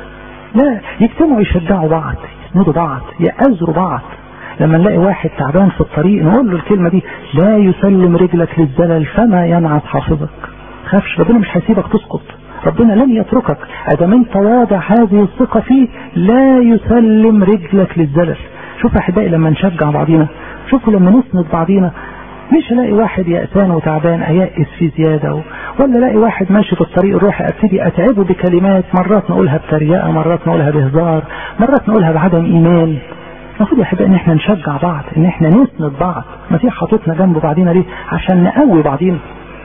لا يجتمعوا يشجعوا بعض يسندوا بعض يأذروا بعض لما نلاقي واحد تعبان في الطريق نقول له الكلمة دي لا يسلم رجلك للزلل فما ينعس حافظك خافش ربنا مش هيسيبك تسقط ربنا لن يتركك ادام انت واضع هذه الثقة فيه لا يسلم رجلك للزلل شوف يا احبائي لما نشجع بعضينا شوفوا لما نسند بعضينا مش الاقي واحد يأسان وتعبان ايأس فيه زيادة و... ولا الاقي واحد ماشي في الطريق الروحي ابتدي اتعبه بكلمات مرات نقولها بتريقة مرات نقولها بهزار مرات نقولها بعدم ايمان المفروض يا احبائي ان احنا نشجع بعض ان احنا نسند بعض المسيح حاططنا جنب بعضينا ليه عشان نقوي بعضينا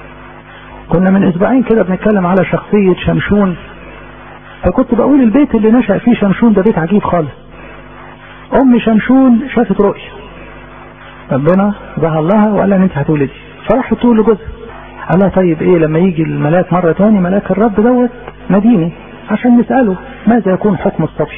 كنا من اسبوعين كده بنتكلم على شخصية شمشون فكنت بقول البيت اللي نشأ فيه شمشون ده بيت عجيب خالص ام شمشون شافت رؤية ربنا ظهر لها وقال لها ان انت هتولدي فراحت تقول لجوزها قال لها طيب ايه لما يجي الملاك مرة تاني ملاك الرب دوت ناديني عشان نسأله ماذا يكون حكم الصبي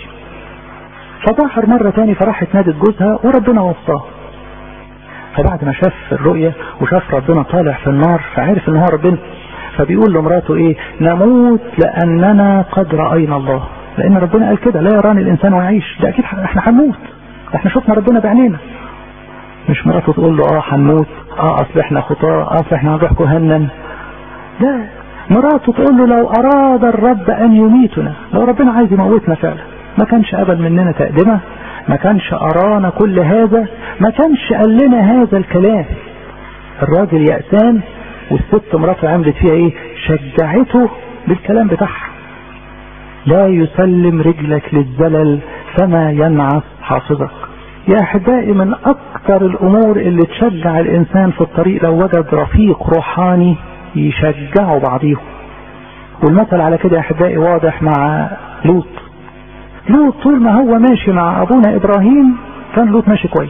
فظهر مرة تاني فراحت نادت جوزها وربنا وصاه فبعد ما شاف الرؤية وشاف ربنا طالع في النار فعرف ان هو ربنا فبيقول لمراته ايه نموت لاننا قد رأينا الله لان ربنا قال كده لا يراني الانسان ويعيش ده اكيد احنا هنموت احنا شفنا ربنا بعينينا مش مراته تقول له اه هنموت اه اصل احنا خطاة اه اصل احنا هنروح جهنم لا مراته تقول له لو اراد الرب ان يميتنا لو ربنا عايز يموتنا فعلا ما كانش قبل مننا تقدمة ما كانش أرانا كل هذا ما كانش قال لنا هذا الكلام الراجل يأسان والست مراته عملت فيها ايه شجعته بالكلام بتاعها لا يسلم رجلك للزلل فما ينعس حافظك يا احبائي من اكثر الامور اللي تشجع الانسان في الطريق لو وجد رفيق روحاني يشجعوا بعضيهم والمثل على كده يا احبائي واضح مع لوط لوط طول ما هو ماشي مع ابونا ابراهيم كان لوط ماشي كويس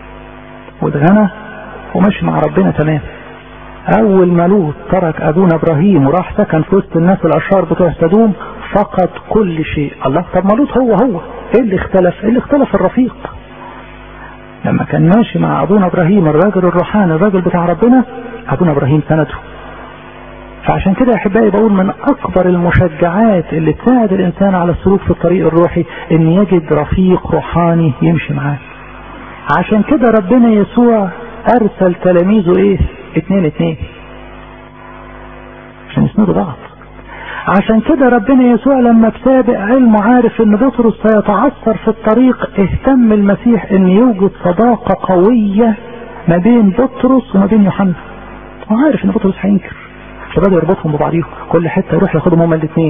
واتغنى وماشي مع ربنا تمام اول ما لوط ترك ابونا ابراهيم وراح سكن في وسط الناس الاشرار بتوع سدوم فقد كل شيء الله طب ما لوط هو هو ايه اللي اختلف ايه اللي اختلف الرفيق لما كان ماشي مع ابونا ابراهيم الراجل الروحاني الراجل بتاع ربنا ابونا ابراهيم سنده فعشان كده يا احبائي بقول من اكبر المشجعات اللي تساعد الانسان على السلوك في الطريق الروحي ان يجد رفيق روحاني يمشي معاه عشان كده ربنا يسوع ارسل تلاميذه ايه اتنين اتنين عشان يسندوا بعض عشان كده ربنا يسوع لما بسابق علمه عارف ان بطرس سيتعثر في الطريق اهتم المسيح ان يوجد صداقة قوية ما بين بطرس وما بين يوحنا وعارف ان بطرس هينكر فبدأ يربطهم ببعضيهم كل حتة يروح ياخدهم هما الاثنين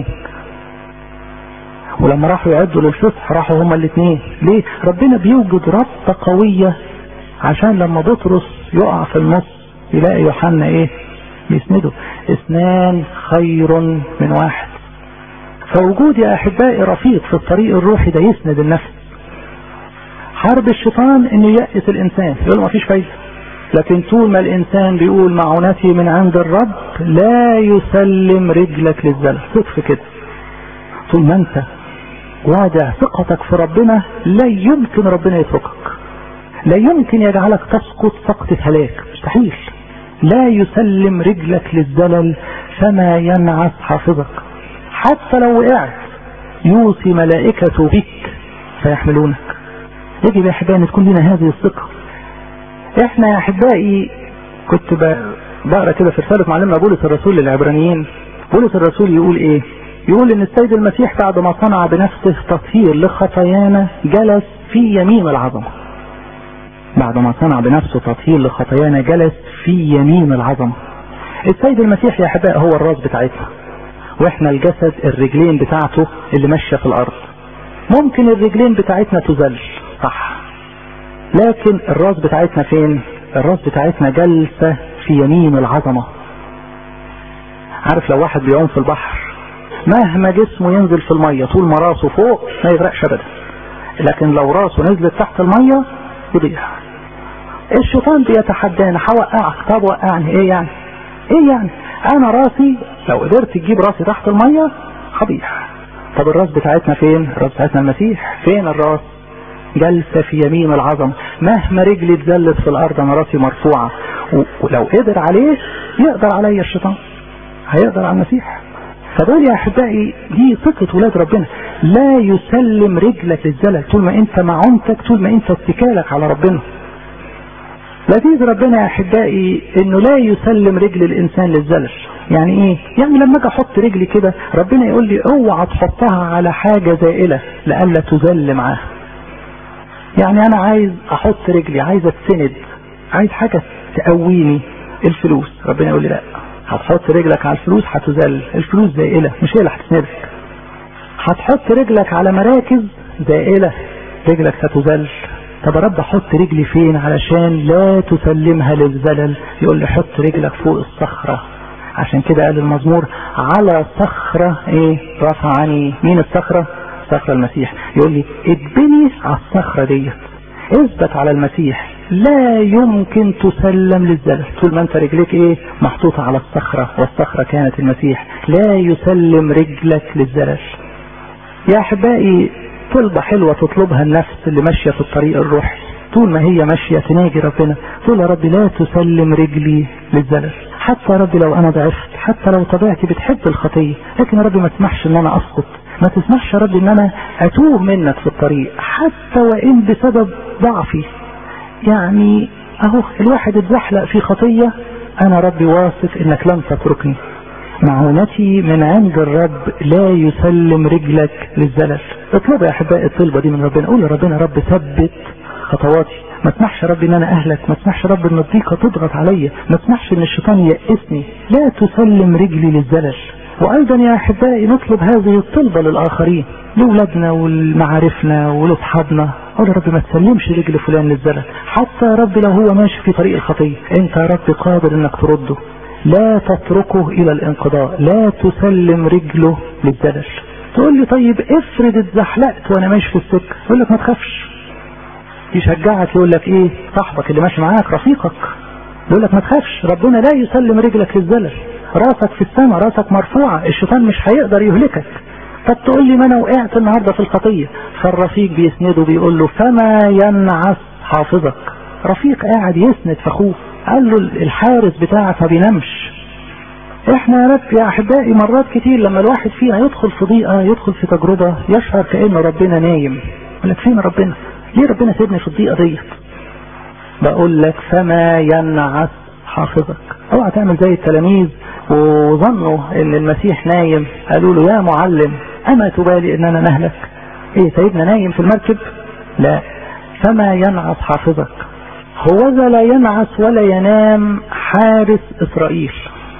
ولما راحوا يعدوا للفصح راحوا هما الاثنين ليه ربنا بيوجد ربطة قوية عشان لما بطرس يقع في النص يلاقي يوحنا ايه بيسنده اثنان خير من واحد فوجود يا احبائي رفيق في الطريق الروحي ده يسند النفس حرب الشيطان انه يأس الانسان يقول ما فيش فايدة لكن طول ما الانسان بيقول معونتي من عند الرب لا يسلم رجلك للزلل صدق كده طول ما انت واضع ثقتك في ربنا لا يمكن ربنا يتركك لا يمكن يجعلك تسقط سقطة هلاك مستحيل لا يسلم رجلك للزلل فما ينعس حافظك حتى لو وقعت يوصي ملائكته بك فيحملونك يجب يا احبائي ان تكون لنا هذه الثقه احنا يا احبائي كنت بقرا كده في رساله معلمنا بولس الرسول للعبرانيين بولس الرسول يقول ايه يقول ان السيد المسيح بعد ما صنع بنفسه تطهير لخطايانا جلس في يمين العظمه بعد ما صنع بنفسه تطهير لخطايانا جلس في يمين العظمه السيد المسيح يا احبائي هو الراس بتاعتنا واحنا الجسد الرجلين بتاعته اللي ماشيه في الارض ممكن الرجلين بتاعتنا تزل صح لكن الراس بتاعتنا فين الراس بتاعتنا جالسة في يمين العظمة عارف لو واحد بيعوم في البحر مهما جسمه ينزل في المية طول ما راسه فوق ما يغرقش ابدا لكن لو راسه نزلت تحت المية يضيع الشيطان بيتحدانا هوقعك طب وقعني ايه يعني ايه يعني انا راسي لو قدرت تجيب راسي تحت المية هضيع طب الراس بتاعتنا فين الراس بتاعتنا المسيح فين الراس جالسة في يمين العظم مهما رجلي اتزلت في الارض انا راسي مرفوعة ولو قدر عليه يقدر عليا الشيطان هيقدر على المسيح فدول يا احبائي دي ثقة ولاد ربنا لا يسلم رجلك للزلل طول ما انت معونتك طول ما انت اتكالك على ربنا لذيذ ربنا يا احبائي انه لا يسلم رجل الانسان للزلل يعني ايه يعني لما اجي احط رجلي كده ربنا يقول لي اوعى تحطها على حاجة زائلة لألا تزل معاها يعني انا عايز احط رجلي عايز اتسند عايز حاجة تقويني الفلوس ربنا يقول لي لا هتحط رجلك على الفلوس هتزل الفلوس زائلة مش هي اللي هتسندك هتحط رجلك على مراكز زائلة رجلك هتزل طب يا رب احط رجلي فين علشان لا تسلمها للزلل يقول لي حط رجلك فوق الصخرة عشان كده قال المزمور على صخرة ايه رفعني مين الصخرة صخرة المسيح يقول لي اتبني على الصخرة ديت اثبت على المسيح لا يمكن تسلم للزلل طول ما انت رجليك ايه محطوطة على الصخرة والصخرة كانت المسيح لا يسلم رجلك للزلل يا احبائي طلبة حلوة تطلبها النفس اللي ماشية في الطريق الروحي طول ما هي ماشية تناجي ربنا تقول يا رب لا تسلم رجلي للزلل حتى يا رب لو انا ضعفت حتى لو طبيعتي بتحب الخطية لكن يا رب ما تسمحش ان انا اسقط ما تسمحش يا رب ان انا اتوه منك في الطريق حتى وان بسبب ضعفي يعني اهو الواحد اتزحلق في خطية انا ربي واثق انك لن تتركني معونتي من عند الرب لا يسلم رجلك للزلل اطلب يا احبائي الطلبة دي من ربنا قول يا ربنا يا رب ثبت خطواتي ما تسمحش يا رب ان انا اهلك ما تسمحش يا رب ان الضيقه تضغط عليا ما تسمحش ان الشيطان ييأسني لا تسلم رجلي للزلل وايضا يا احبائي نطلب هذه الطلبة للاخرين لاولادنا ولمعارفنا ولاصحابنا قول يا رب ما تسلمش رجل فلان للزلل حتى يا رب لو هو ماشي في طريق الخطيه انت يا رب قادر انك ترده لا تتركه الى الانقضاء لا تسلم رجله للزلل تقول لي طيب افرض اتزحلقت وانا ماشي في السكه يقول لك ما تخافش يشجعك يقول لك ايه صاحبك اللي ماشي معاك رفيقك يقول لك ما تخافش ربنا لا يسلم رجلك للزلل راسك في السماء راسك مرفوعة الشيطان مش هيقدر يهلكك طب تقول لي ما انا وقعت النهارده في الخطيه فالرفيق بيسنده بيقول له فما ينعس حافظك رفيق قاعد يسند في اخوه قال له الحارس بتاعك ما بينامش احنا يا رب يا احبائي مرات كتير لما الواحد فينا يدخل في ضيقه يدخل في تجربه يشعر كان ربنا نايم يقول لك فين ربنا ليه ربنا سيبني في الضيقه ديت بقول لك فما ينعس حافظك اوعى تعمل زي التلاميذ وظنوا ان المسيح نايم قالوا له يا معلم اما تبالي اننا نهلك ايه سيدنا نايم في المركب لا فما ينعس حافظك هوذا لا ينعس ولا ينام حارس اسرائيل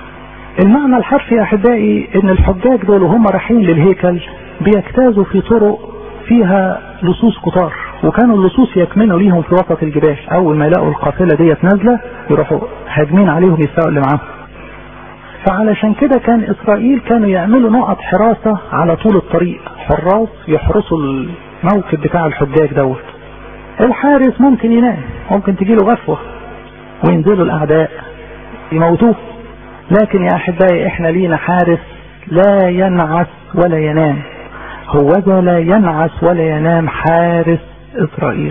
المعنى الحرفي يا احبائي ان الحجاج دول وهم رايحين للهيكل بيجتازوا في طرق فيها لصوص كتار وكانوا اللصوص يكمنوا ليهم في وسط الجبال اول ما يلاقوا القافله ديت نازله يروحوا هاجمين عليهم يسرقوا اللي معاهم فعلشان كده كان اسرائيل كانوا يعملوا نقط حراسة على طول الطريق حراس يحرسوا الموكب بتاع الحجاج دوت الحارس ممكن ينام ممكن تجيله غفوة وينزلوا الاعداء يموتوه لكن يا احبائي احنا لينا حارس لا ينعس ولا ينام هوذا لا ينعس ولا ينام حارس اسرائيل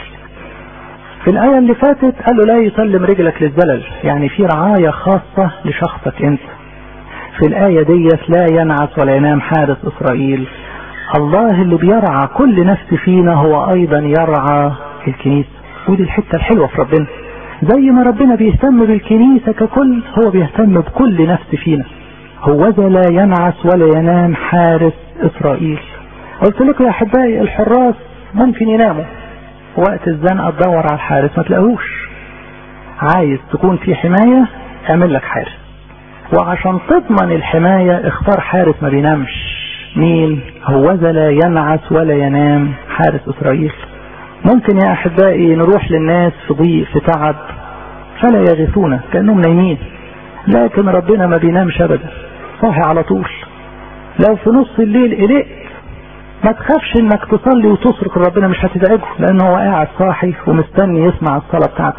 في الآية اللي فاتت قال له لا يسلم رجلك للزلل يعني في رعاية خاصة لشخصك انت في الآية ديت لا ينعس ولا ينام حارس إسرائيل الله اللي بيرعى كل نفس فينا هو أيضا يرعى الكنيسة ودي الحتة الحلوة في ربنا زي ما ربنا بيهتم بالكنيسة ككل هو بيهتم بكل نفس فينا هوذا لا ينعس ولا ينام حارس إسرائيل قلت لكم يا أحبائي الحراس ممكن يناموا وقت الزنقة تدور على الحارس ما تلاقوش عايز تكون في حماية اعمل لك حارس وعشان تضمن الحماية اختار حارس ما بينامش مين هوذا لا ينعس ولا ينام حارس اسرائيل ممكن يا احبائي نروح للناس في ضيق في تعب فلا يغثونا كانهم نايمين لكن ربنا ما بينامش ابدا صاحي على طول لو في نص الليل قلقت ما تخافش انك تصلي وتصرخ ربنا مش هتزعجه لان هو قاعد صاحي ومستني يسمع الصلاة بتاعتك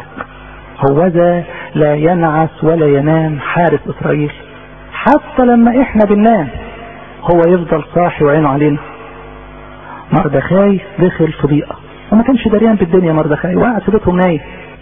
هوذا لا ينعس ولا ينام حارس اسرائيل حتى لما احنا بننام هو يفضل صاحي وعينه علينا مردخاي دخل في ضيقه وما كانش دريان بالدنيا مردخاي وقاعد في بيتهم نايم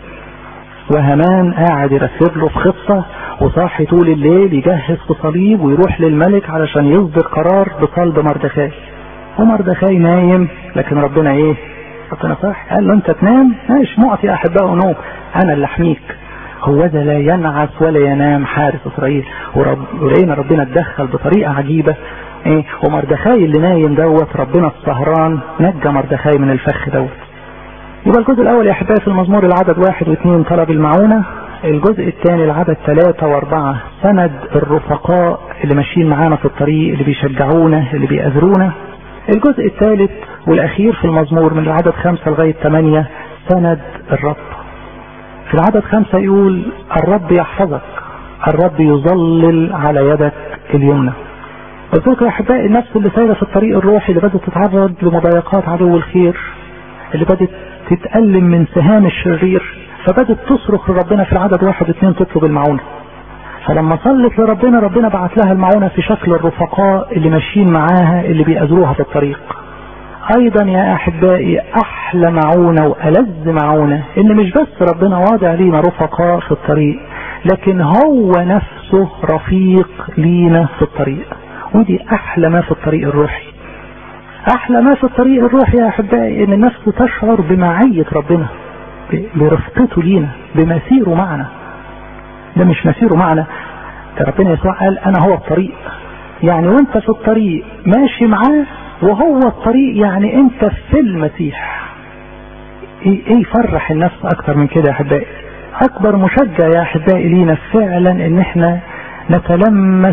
وهمان قاعد يرتب له في خطه وصاحي طول الليل يجهز في صليب ويروح للملك علشان يصدر قرار بصلب مردخاي ومردخاي نايم لكن ربنا ايه ربنا صاحي قال له انت تنام ماشي مقت يا احباء ونوم انا اللي احميك هوذا لا ينعس ولا ينام حارس اسرائيل ورب ولقينا ربنا اتدخل بطريقه عجيبه ايه ومردخاي اللي نايم دوت ربنا السهران نجى مردخاي من الفخ دوت يبقى الجزء الاول يا احبائي في المزمور العدد واحد واثنين طلب المعونه الجزء الثاني العدد ثلاثة واربعة سند الرفقاء اللي ماشيين معانا في الطريق اللي بيشجعونا اللي بيأذرونا الجزء الثالث والاخير في المزمور من العدد خمسة لغاية ثمانية سند الرب في العدد خمسة يقول الرب يحفظك الرب يظلل على يدك اليمنى قلت لكم يا احبائي النفس اللي سايره في الطريق الروحي اللي بدات تتعرض لمضايقات عدو الخير اللي بدات تتألم من سهام الشرير فبدت تصرخ لربنا في العدد واحد واثنين تطلب المعونة فلما صلت لربنا ربنا بعت لها المعونة في شكل الرفقاء اللي ماشيين معاها اللي بيأذروها في الطريق ايضا يا احبائي احلى معونة والذ معونة ان مش بس ربنا واضع لينا رفقاء في الطريق لكن هو نفسه رفيق لينا في الطريق ودي احلى ما في الطريق الروحي احلى ما في الطريق الروحي يا احبائي ان النفس تشعر بمعية ربنا برفقته لينا بمسيره معنا ده مش مسيره معنا ده ربنا يسوع قال انا هو الطريق يعني وانت في الطريق ماشي معاه وهو الطريق يعني انت في المسيح ايه ايه يفرح النفس اكتر من كده يا احبائي اكبر مشجع يا احبائي لينا فعلا ان احنا نتلمس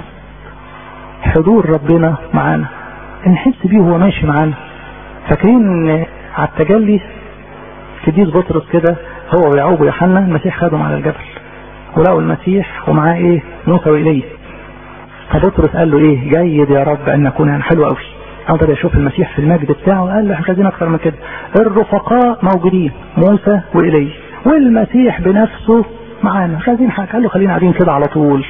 حضور ربنا معانا نحس بيه وهو ماشي معانا فاكرين على التجلي قديس بطرس كده هو ويعقوب ويوحنا المسيح خدهم على الجبل ولقوا المسيح ومعاه ايه موسى وإليه فبطرس قال له ايه جيد يا رب ان نكون يعني حلو قوي اقدر اشوف المسيح في المجد بتاعه قال له احنا عايزين اكتر من كده الرفقاء موجودين موسى وإليه والمسيح بنفسه معانا مش عايزين حاجه قال له خلينا قاعدين كده على طول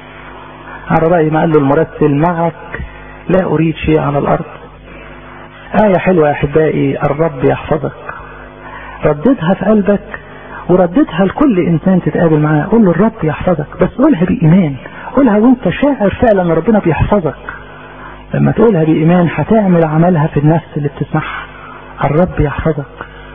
على رأي ما قال له المرتل معك لا أريد شيء على الأرض آية حلوة يا أحبائي الرب يحفظك رددها في قلبك ورددها لكل إنسان تتقابل معاه قول له الرب يحفظك بس قولها بإيمان قولها وانت شاعر فعلا ان ربنا بيحفظك لما تقولها بإيمان هتعمل عملها في النفس اللي بتسمعها الرب يحفظك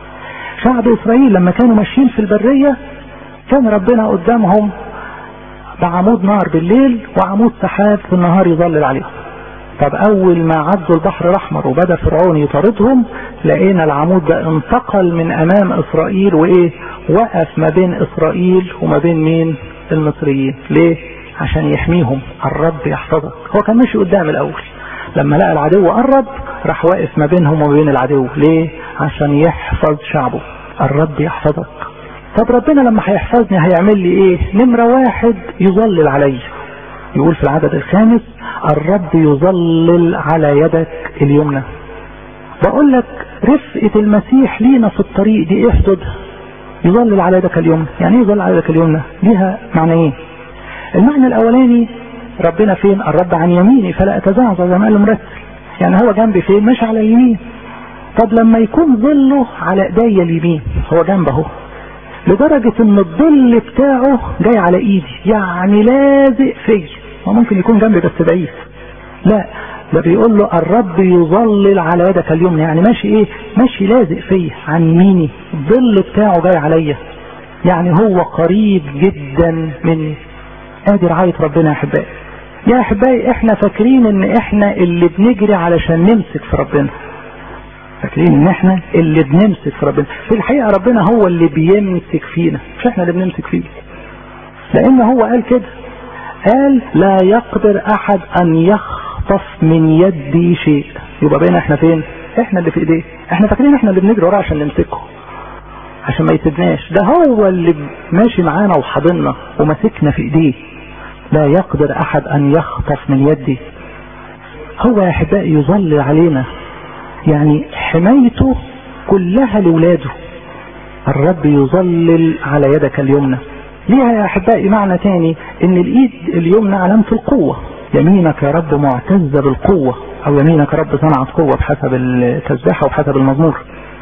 شعب إسرائيل لما كانوا ماشيين في البرية كان ربنا قدامهم بعمود نار بالليل وعمود سحاب في النهار يظلل عليهم طب اول ما عدوا البحر الاحمر وبدا فرعون يطاردهم لقينا العمود ده انتقل من امام اسرائيل وايه وقف ما بين اسرائيل وما بين مين المصريين ليه عشان يحميهم الرب يحفظك هو كان ماشي قدام الاول لما لقى العدو قرب راح واقف ما بينهم وما بين العدو ليه عشان يحفظ شعبه الرب يحفظك طب ربنا لما هيحفظني هيعمل لي ايه نمرة واحد يظلل علي يقول في العدد الخامس الرب يظلل على يدك اليمنى بقول لك رفقة المسيح لينا في الطريق دي ايه حدودها يظلل على يدك اليمنى يعني ايه يظلل على يدك اليمنى ليها معنى ايه المعنى الاولاني ربنا فين الرب عن يميني فلا اتزعزع زي ما قال المرتل يعني هو جنبي فين مش على اليمين طب لما يكون ظله على ايديا اليمين هو جنبه اهو لدرجة ان الظل بتاعه جاي على ايدي يعني لازق فيا وممكن يكون جنبي بس بعيد لا ده بيقول له الرب يظلل على يدك اليمنى يعني ماشي ايه ماشي لازق فيا عن يميني الظل بتاعه جاي عليا يعني هو قريب جدا مني ادي رعاية ربنا يا احبائي يا احبائي احنا فاكرين ان احنا اللي بنجري علشان نمسك في ربنا فاكرين ان احنا اللي بنمسك في ربنا في الحقيقة ربنا هو اللي بيمسك فينا مش احنا اللي بنمسك فيه لان هو قال كده قال لا يقدر احد ان يخطف من يدي شيء يبقى بين احنا فين احنا اللي في ايديه احنا فاكرين احنا اللي بنجري وراه عشان نمسكه عشان ما يسيبناش ده هو اللي ماشي معانا وحاضننا وماسكنا في ايديه لا يقدر احد ان يخطف من يدي هو يا احبائي يظلل علينا يعني حمايته كلها لولاده الرب يظلل على يدك اليمنى ليها يا احبائي معنى تاني ان الايد اليمنى علامة القوة يمينك يا رب معتزة بالقوة او يمينك يا رب صنعت قوة بحسب التسبيحة وبحسب المزمور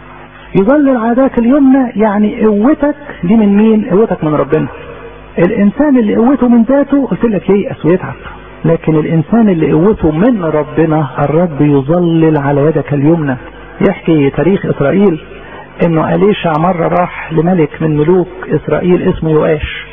يظلل على يدك اليمنى يعني قوتك دي من مين قوتك من ربنا الانسان اللي قوته من ذاته قلت لك ييأس ويتعب لكن الانسان اللي قوته من ربنا الرب يظلل على يدك اليمنى يحكي تاريخ اسرائيل انه اليشع مرة راح لملك من ملوك اسرائيل اسمه يؤاش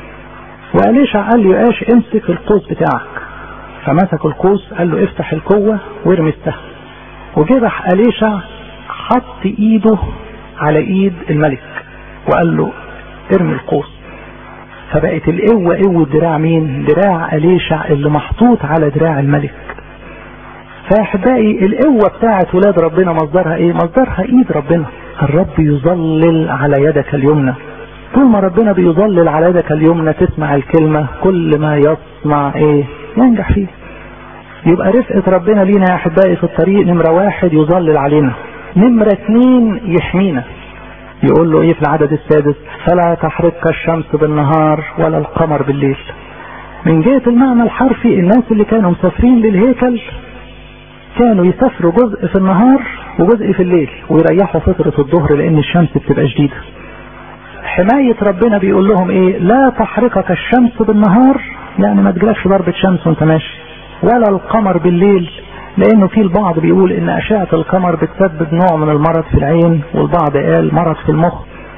واليشع قال يؤاش امسك القوس بتاعك فمسك القوس قال له افتح القوة وارمي السهم وجرح اليشع حط ايده على ايد الملك وقال له ارمي القوس فبقت القوة قوة دراع مين دراع أليشع اللي محطوط على دراع الملك فاحبائي القوة بتاعت ولاد ربنا مصدرها ايه مصدرها ايد ربنا الرب يظلل على يدك اليمنى طول ما ربنا بيظلل على يدك اليمنى تسمع الكلمة كل ما يصنع ايه ينجح فيه يبقى رفقة ربنا لينا يا احبائي في الطريق نمرة واحد يظلل علينا نمرة اتنين يحمينا يقول له ايه في العدد السادس فلا تحرقك الشمس بالنهار ولا القمر بالليل من جهة المعنى الحرفي الناس اللي كانوا مسافرين للهيكل كانوا يسافروا جزء في النهار وجزء في الليل ويريحوا فترة الظهر لان الشمس بتبقى شديدة حماية ربنا بيقول لهم ايه لا تحرقك الشمس بالنهار يعني ما تجيلكش ضربة شمس وانت ماشي ولا القمر بالليل لانه في البعض بيقول ان اشعة القمر بتسبب نوع من المرض في العين والبعض قال مرض في المخ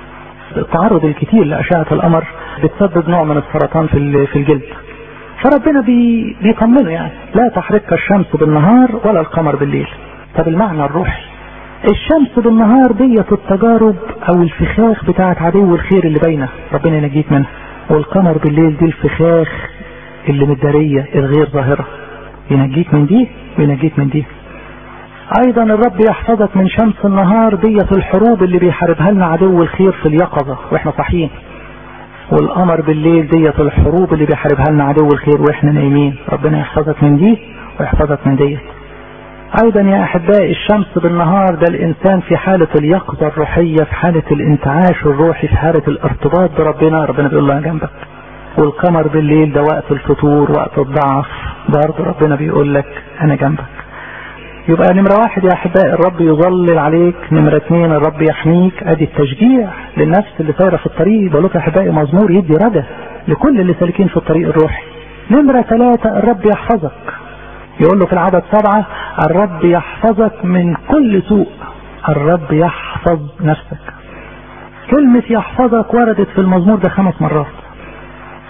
التعرض الكتير لاشعة القمر بتسبب نوع من السرطان في في الجلد فربنا بي بيطمنه يعني لا تحرقك الشمس بالنهار ولا القمر بالليل طب المعنى الروحي الشمس بالنهار ديت التجارب او الفخاخ بتاعت عدو الخير اللي باينه ربنا ينجيك منها والقمر بالليل دي الفخاخ اللي متداريه الغير ظاهره ينجيك من دي وينجيك من دي ايضا الرب يحفظك من شمس النهار ديت الحروب اللي بيحاربها لنا عدو الخير في اليقظة واحنا صاحيين والقمر بالليل ديت الحروب اللي بيحاربها لنا عدو الخير واحنا نايمين ربنا يحفظك من دي ويحفظك من ديت ايضا يا احبائي الشمس بالنهار ده الانسان في حالة اليقظة الروحية في حالة الانتعاش الروحي في حالة الارتباط بربنا ربنا بيقول له جنبك والقمر بالليل ده وقت الفتور وقت الضعف برضه ربنا بيقول لك انا جنبك يبقى نمرة واحد يا احبائي الرب يظلل عليك نمرة اثنين الرب يحميك ادي التشجيع للنفس اللي سايرة في الطريق بقول لك يا احبائي مزمور يدي رجا لكل اللي سالكين في الطريق الروحي نمرة ثلاثة الرب يحفظك يقول له في العدد سبعة الرب يحفظك من كل سوء الرب يحفظ نفسك كلمة يحفظك وردت في المزمور ده خمس مرات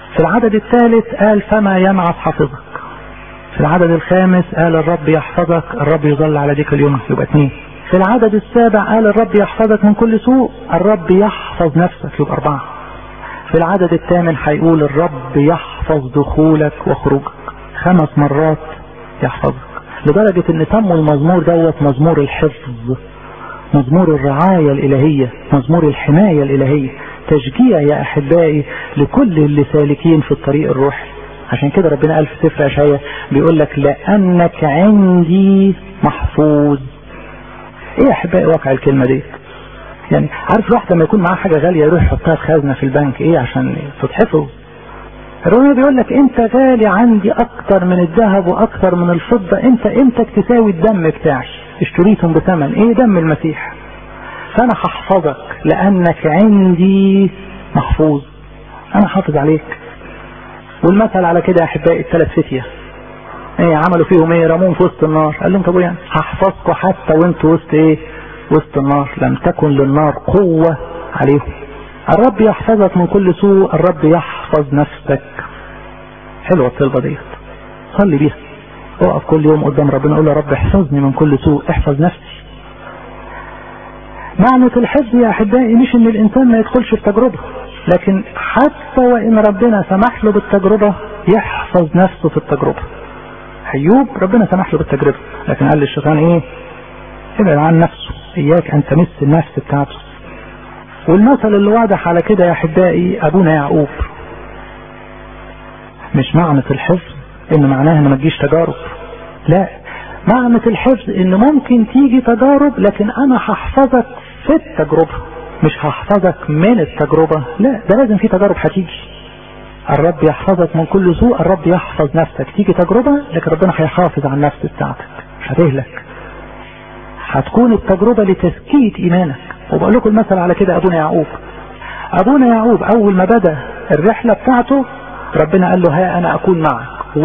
في العدد الثالث قال فما ينعس حافظك في العدد الخامس قال الرب يحفظك الرب يظل على ديك اليوم يبقى اثنين في العدد السابع قال الرب يحفظك من كل سوء الرب يحفظ نفسك يبقى أربعة في العدد الثامن هيقول الرب يحفظ دخولك وخروجك خمس مرات يحفظك لدرجة ان سموا المزمور دوت مزمور الحفظ مزمور الرعاية الالهية مزمور الحماية الالهية تشجيع يا احبائي لكل اللي سالكين في الطريق الروحي عشان كده ربنا قال في سفر اشعياء بيقول لك لانك عندي محفوظ ايه يا احبائي واقع الكلمة دي يعني عارف الواحد لما يكون معاه حاجة غالية يروح يحطها في خزنة في البنك ايه عشان تتحفظ الرؤية بيقول لك انت غالي عندي اكتر من الذهب واكتر من الفضة انت قيمتك تساوي الدم بتاعي اشتريتهم بثمن ايه دم المسيح فانا هحفظك لانك عندي محفوظ انا حافظ عليك والمثل على كده يا احبائي الثلاث فتية ايه عملوا فيهم ايه رموهم في وسط النار قال لهم طب يعني هحفظكم حتى وانتوا وسط ايه وسط النار لم تكن للنار قوة عليهم الرب يحفظك من كل سوء الرب يحفظ نفسك حلوة الطلبة ديت صلي بيها اقف كل يوم قدام ربنا قول يا رب احفظني من كل سوء احفظ نفسي معنى الحفظ يا احبائي مش ان الانسان ما يدخلش في تجربة لكن حتى وان ربنا سمح له بالتجربة يحفظ نفسه في التجربة ايوب ربنا سمح له بالتجربة لكن قال للشيطان ايه ابعد عن نفسه اياك ان تمس النفس بتاعته والمثل اللي واضح على كده يا احبائي ابونا يعقوب مش معنى الحفظ ان معناها ان ما تجيش تجارب لا معنى الحفظ ان ممكن تيجي تجارب لكن انا هحفظك في التجربة مش هحفظك من التجربة لا ده لازم في تجارب هتيجي الرب يحفظك من كل سوء الرب يحفظ نفسك تيجي تجربة لكن ربنا هيحافظ على النفس بتاعتك مش هتهلك هتكون التجربة لتزكية ايمانك وبقول لكم المثل على كده ابونا يعقوب ابونا يعقوب اول ما بدأ الرحلة بتاعته ربنا قال له ها انا اكون معك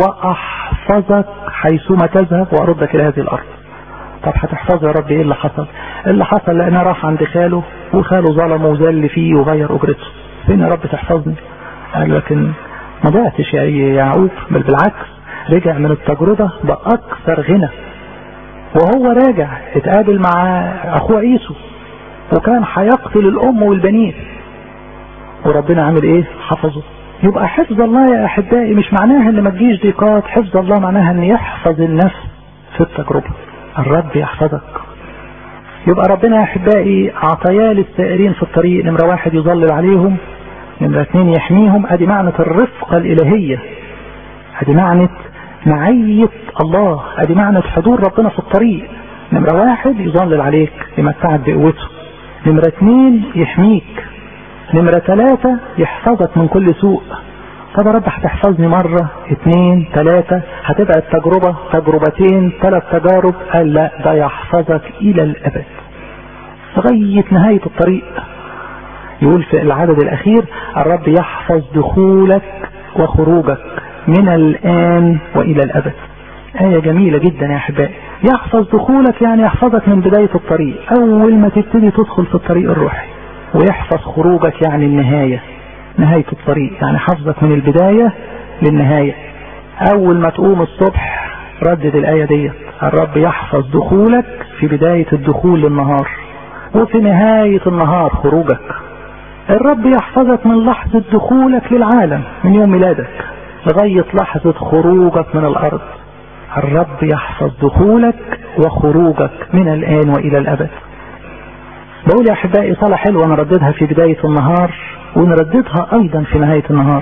واحفظك حيثما تذهب واردك الى هذه الارض طب هتحفظه يا رب ايه اللي حصل اللي حصل لانه راح عند خاله وخاله ظلمه وذل فيه وغير اجرته فين يا رب تحفظني قال لكن ما ضعتش يا يعقوب بل بالعكس رجع من التجربة باكثر غنى وهو راجع اتقابل مع اخوه عيسو وكان هيقتل الام والبنين وربنا عامل ايه حفظه يبقى حفظ الله يا احبائي مش معناها ان ما تجيش ضيقات حفظ الله معناها ان يحفظ النفس في التجربة الرب يحفظك يبقى ربنا يا احبائي عطاياه للسائرين في الطريق نمرة واحد يظلل عليهم نمرة اثنين يحميهم ادي معنى الرفقة الالهية ادي معنى معية الله ادي معنى حضور ربنا في الطريق نمرة واحد يظلل عليك يمتعك بقوته نمرة اثنين يحميك نمرة ثلاثة يحفظك من كل سوء طب يا رب هتحفظني مرة اثنين ثلاثة هتبقى التجربة تجربتين ثلاث تجارب قال لا ده يحفظك الى الابد لغاية نهاية الطريق يقول في العدد الاخير الرب يحفظ دخولك وخروجك من الان والى الابد آية جميلة جدا يا أحبائي يحفظ دخولك يعني يحفظك من بداية الطريق أول ما تبتدي تدخل في الطريق الروحي ويحفظ خروجك يعني النهاية نهاية الطريق يعني حفظك من البداية للنهاية أول ما تقوم الصبح ردد الآية دي الرب يحفظ دخولك في بداية الدخول للنهار وفي نهاية النهار خروجك الرب يحفظك من لحظة دخولك للعالم من يوم ميلادك لغاية لحظة خروجك من الأرض الرب يحفظ دخولك وخروجك من الآن وإلى الأبد بقول يا أحبائي صلاة حلوة نرددها في بداية النهار ونرددها أيضا في نهاية النهار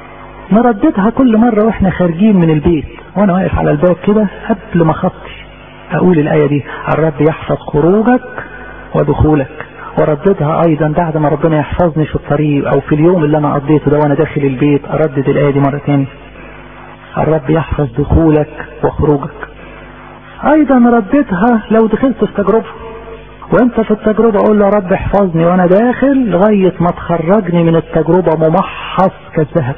نرددها كل مرة واحنا خارجين من البيت وانا واقف على الباب كده قبل ما خطي اقول الآية دي الرب يحفظ خروجك ودخولك ورددها ايضا بعد ما ربنا يحفظني في الطريق او في اليوم اللي انا قضيته ده وانا داخل البيت اردد الآية دي مرة تاني الرب يحفظ دخولك وخروجك ايضا رددها لو دخلت في تجربة وانت في التجربة اقول يا رب احفظني وانا داخل لغاية ما تخرجني من التجربة ممحص كالذهب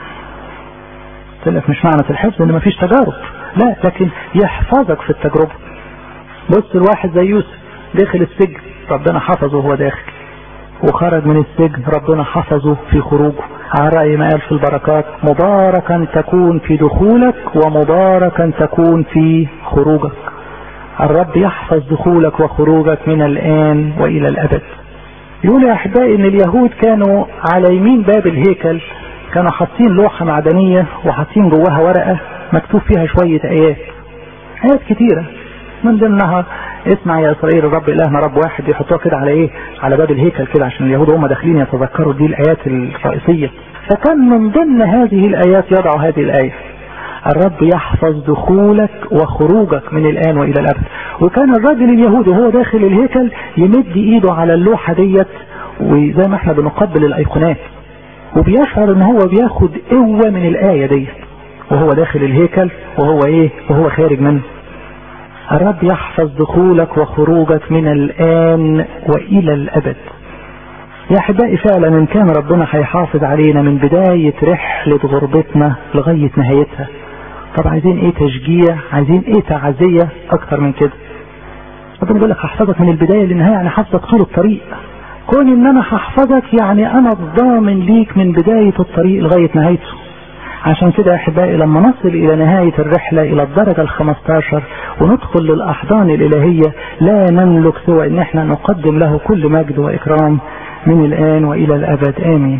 قلت لك مش معنى الحفظ ان مفيش تجارب لا لكن يحفظك في التجربة بص الواحد زي يوسف داخل السجن ربنا حفظه وهو داخل وخرج من السجن ربنا حفظه في خروجه على رأي ما قال في البركات مباركا تكون في دخولك ومباركا تكون في خروجك الرب يحفظ دخولك وخروجك من الآن وإلى الأبد يقول يا أحبائي إن اليهود كانوا على يمين باب الهيكل كانوا حاطين لوحة معدنية وحاطين جواها ورقة مكتوب فيها شوية آيات آيات كتيرة من ضمنها اسمع يا إسرائيل الرب إلهنا رب واحد يحطوها كده على إيه على باب الهيكل كده عشان اليهود هم داخلين يتذكروا دي الآيات الرئيسية فكان من ضمن هذه الآيات يضع هذه الآية الرب يحفظ دخولك وخروجك من الآن وإلى الأبد وكان الراجل اليهودي وهو داخل الهيكل يمد إيده على اللوحة ديت وزي ما احنا بنقبل الأيقونات وبيشعر ان هو بياخد قوة من الآية ديت وهو داخل الهيكل وهو ايه وهو خارج منه الرب يحفظ دخولك وخروجك من الآن وإلى الأبد يا أحبائي فعلا إن كان ربنا هيحافظ علينا من بداية رحلة غربتنا لغاية نهايتها طب عايزين ايه تشجيع عايزين ايه تعزية اكتر من كده ربنا بيقول لك هحفظك من البداية للنهاية يعني حفظك طول الطريق كون ان انا هحفظك يعني انا الضامن ليك من بداية الطريق لغاية نهايته عشان كده يا احبائي لما نصل الى نهاية الرحلة الى الدرجة الخمستاشر وندخل للاحضان الالهية لا نملك سوى ان احنا نقدم له كل مجد واكرام من الان والى الابد امين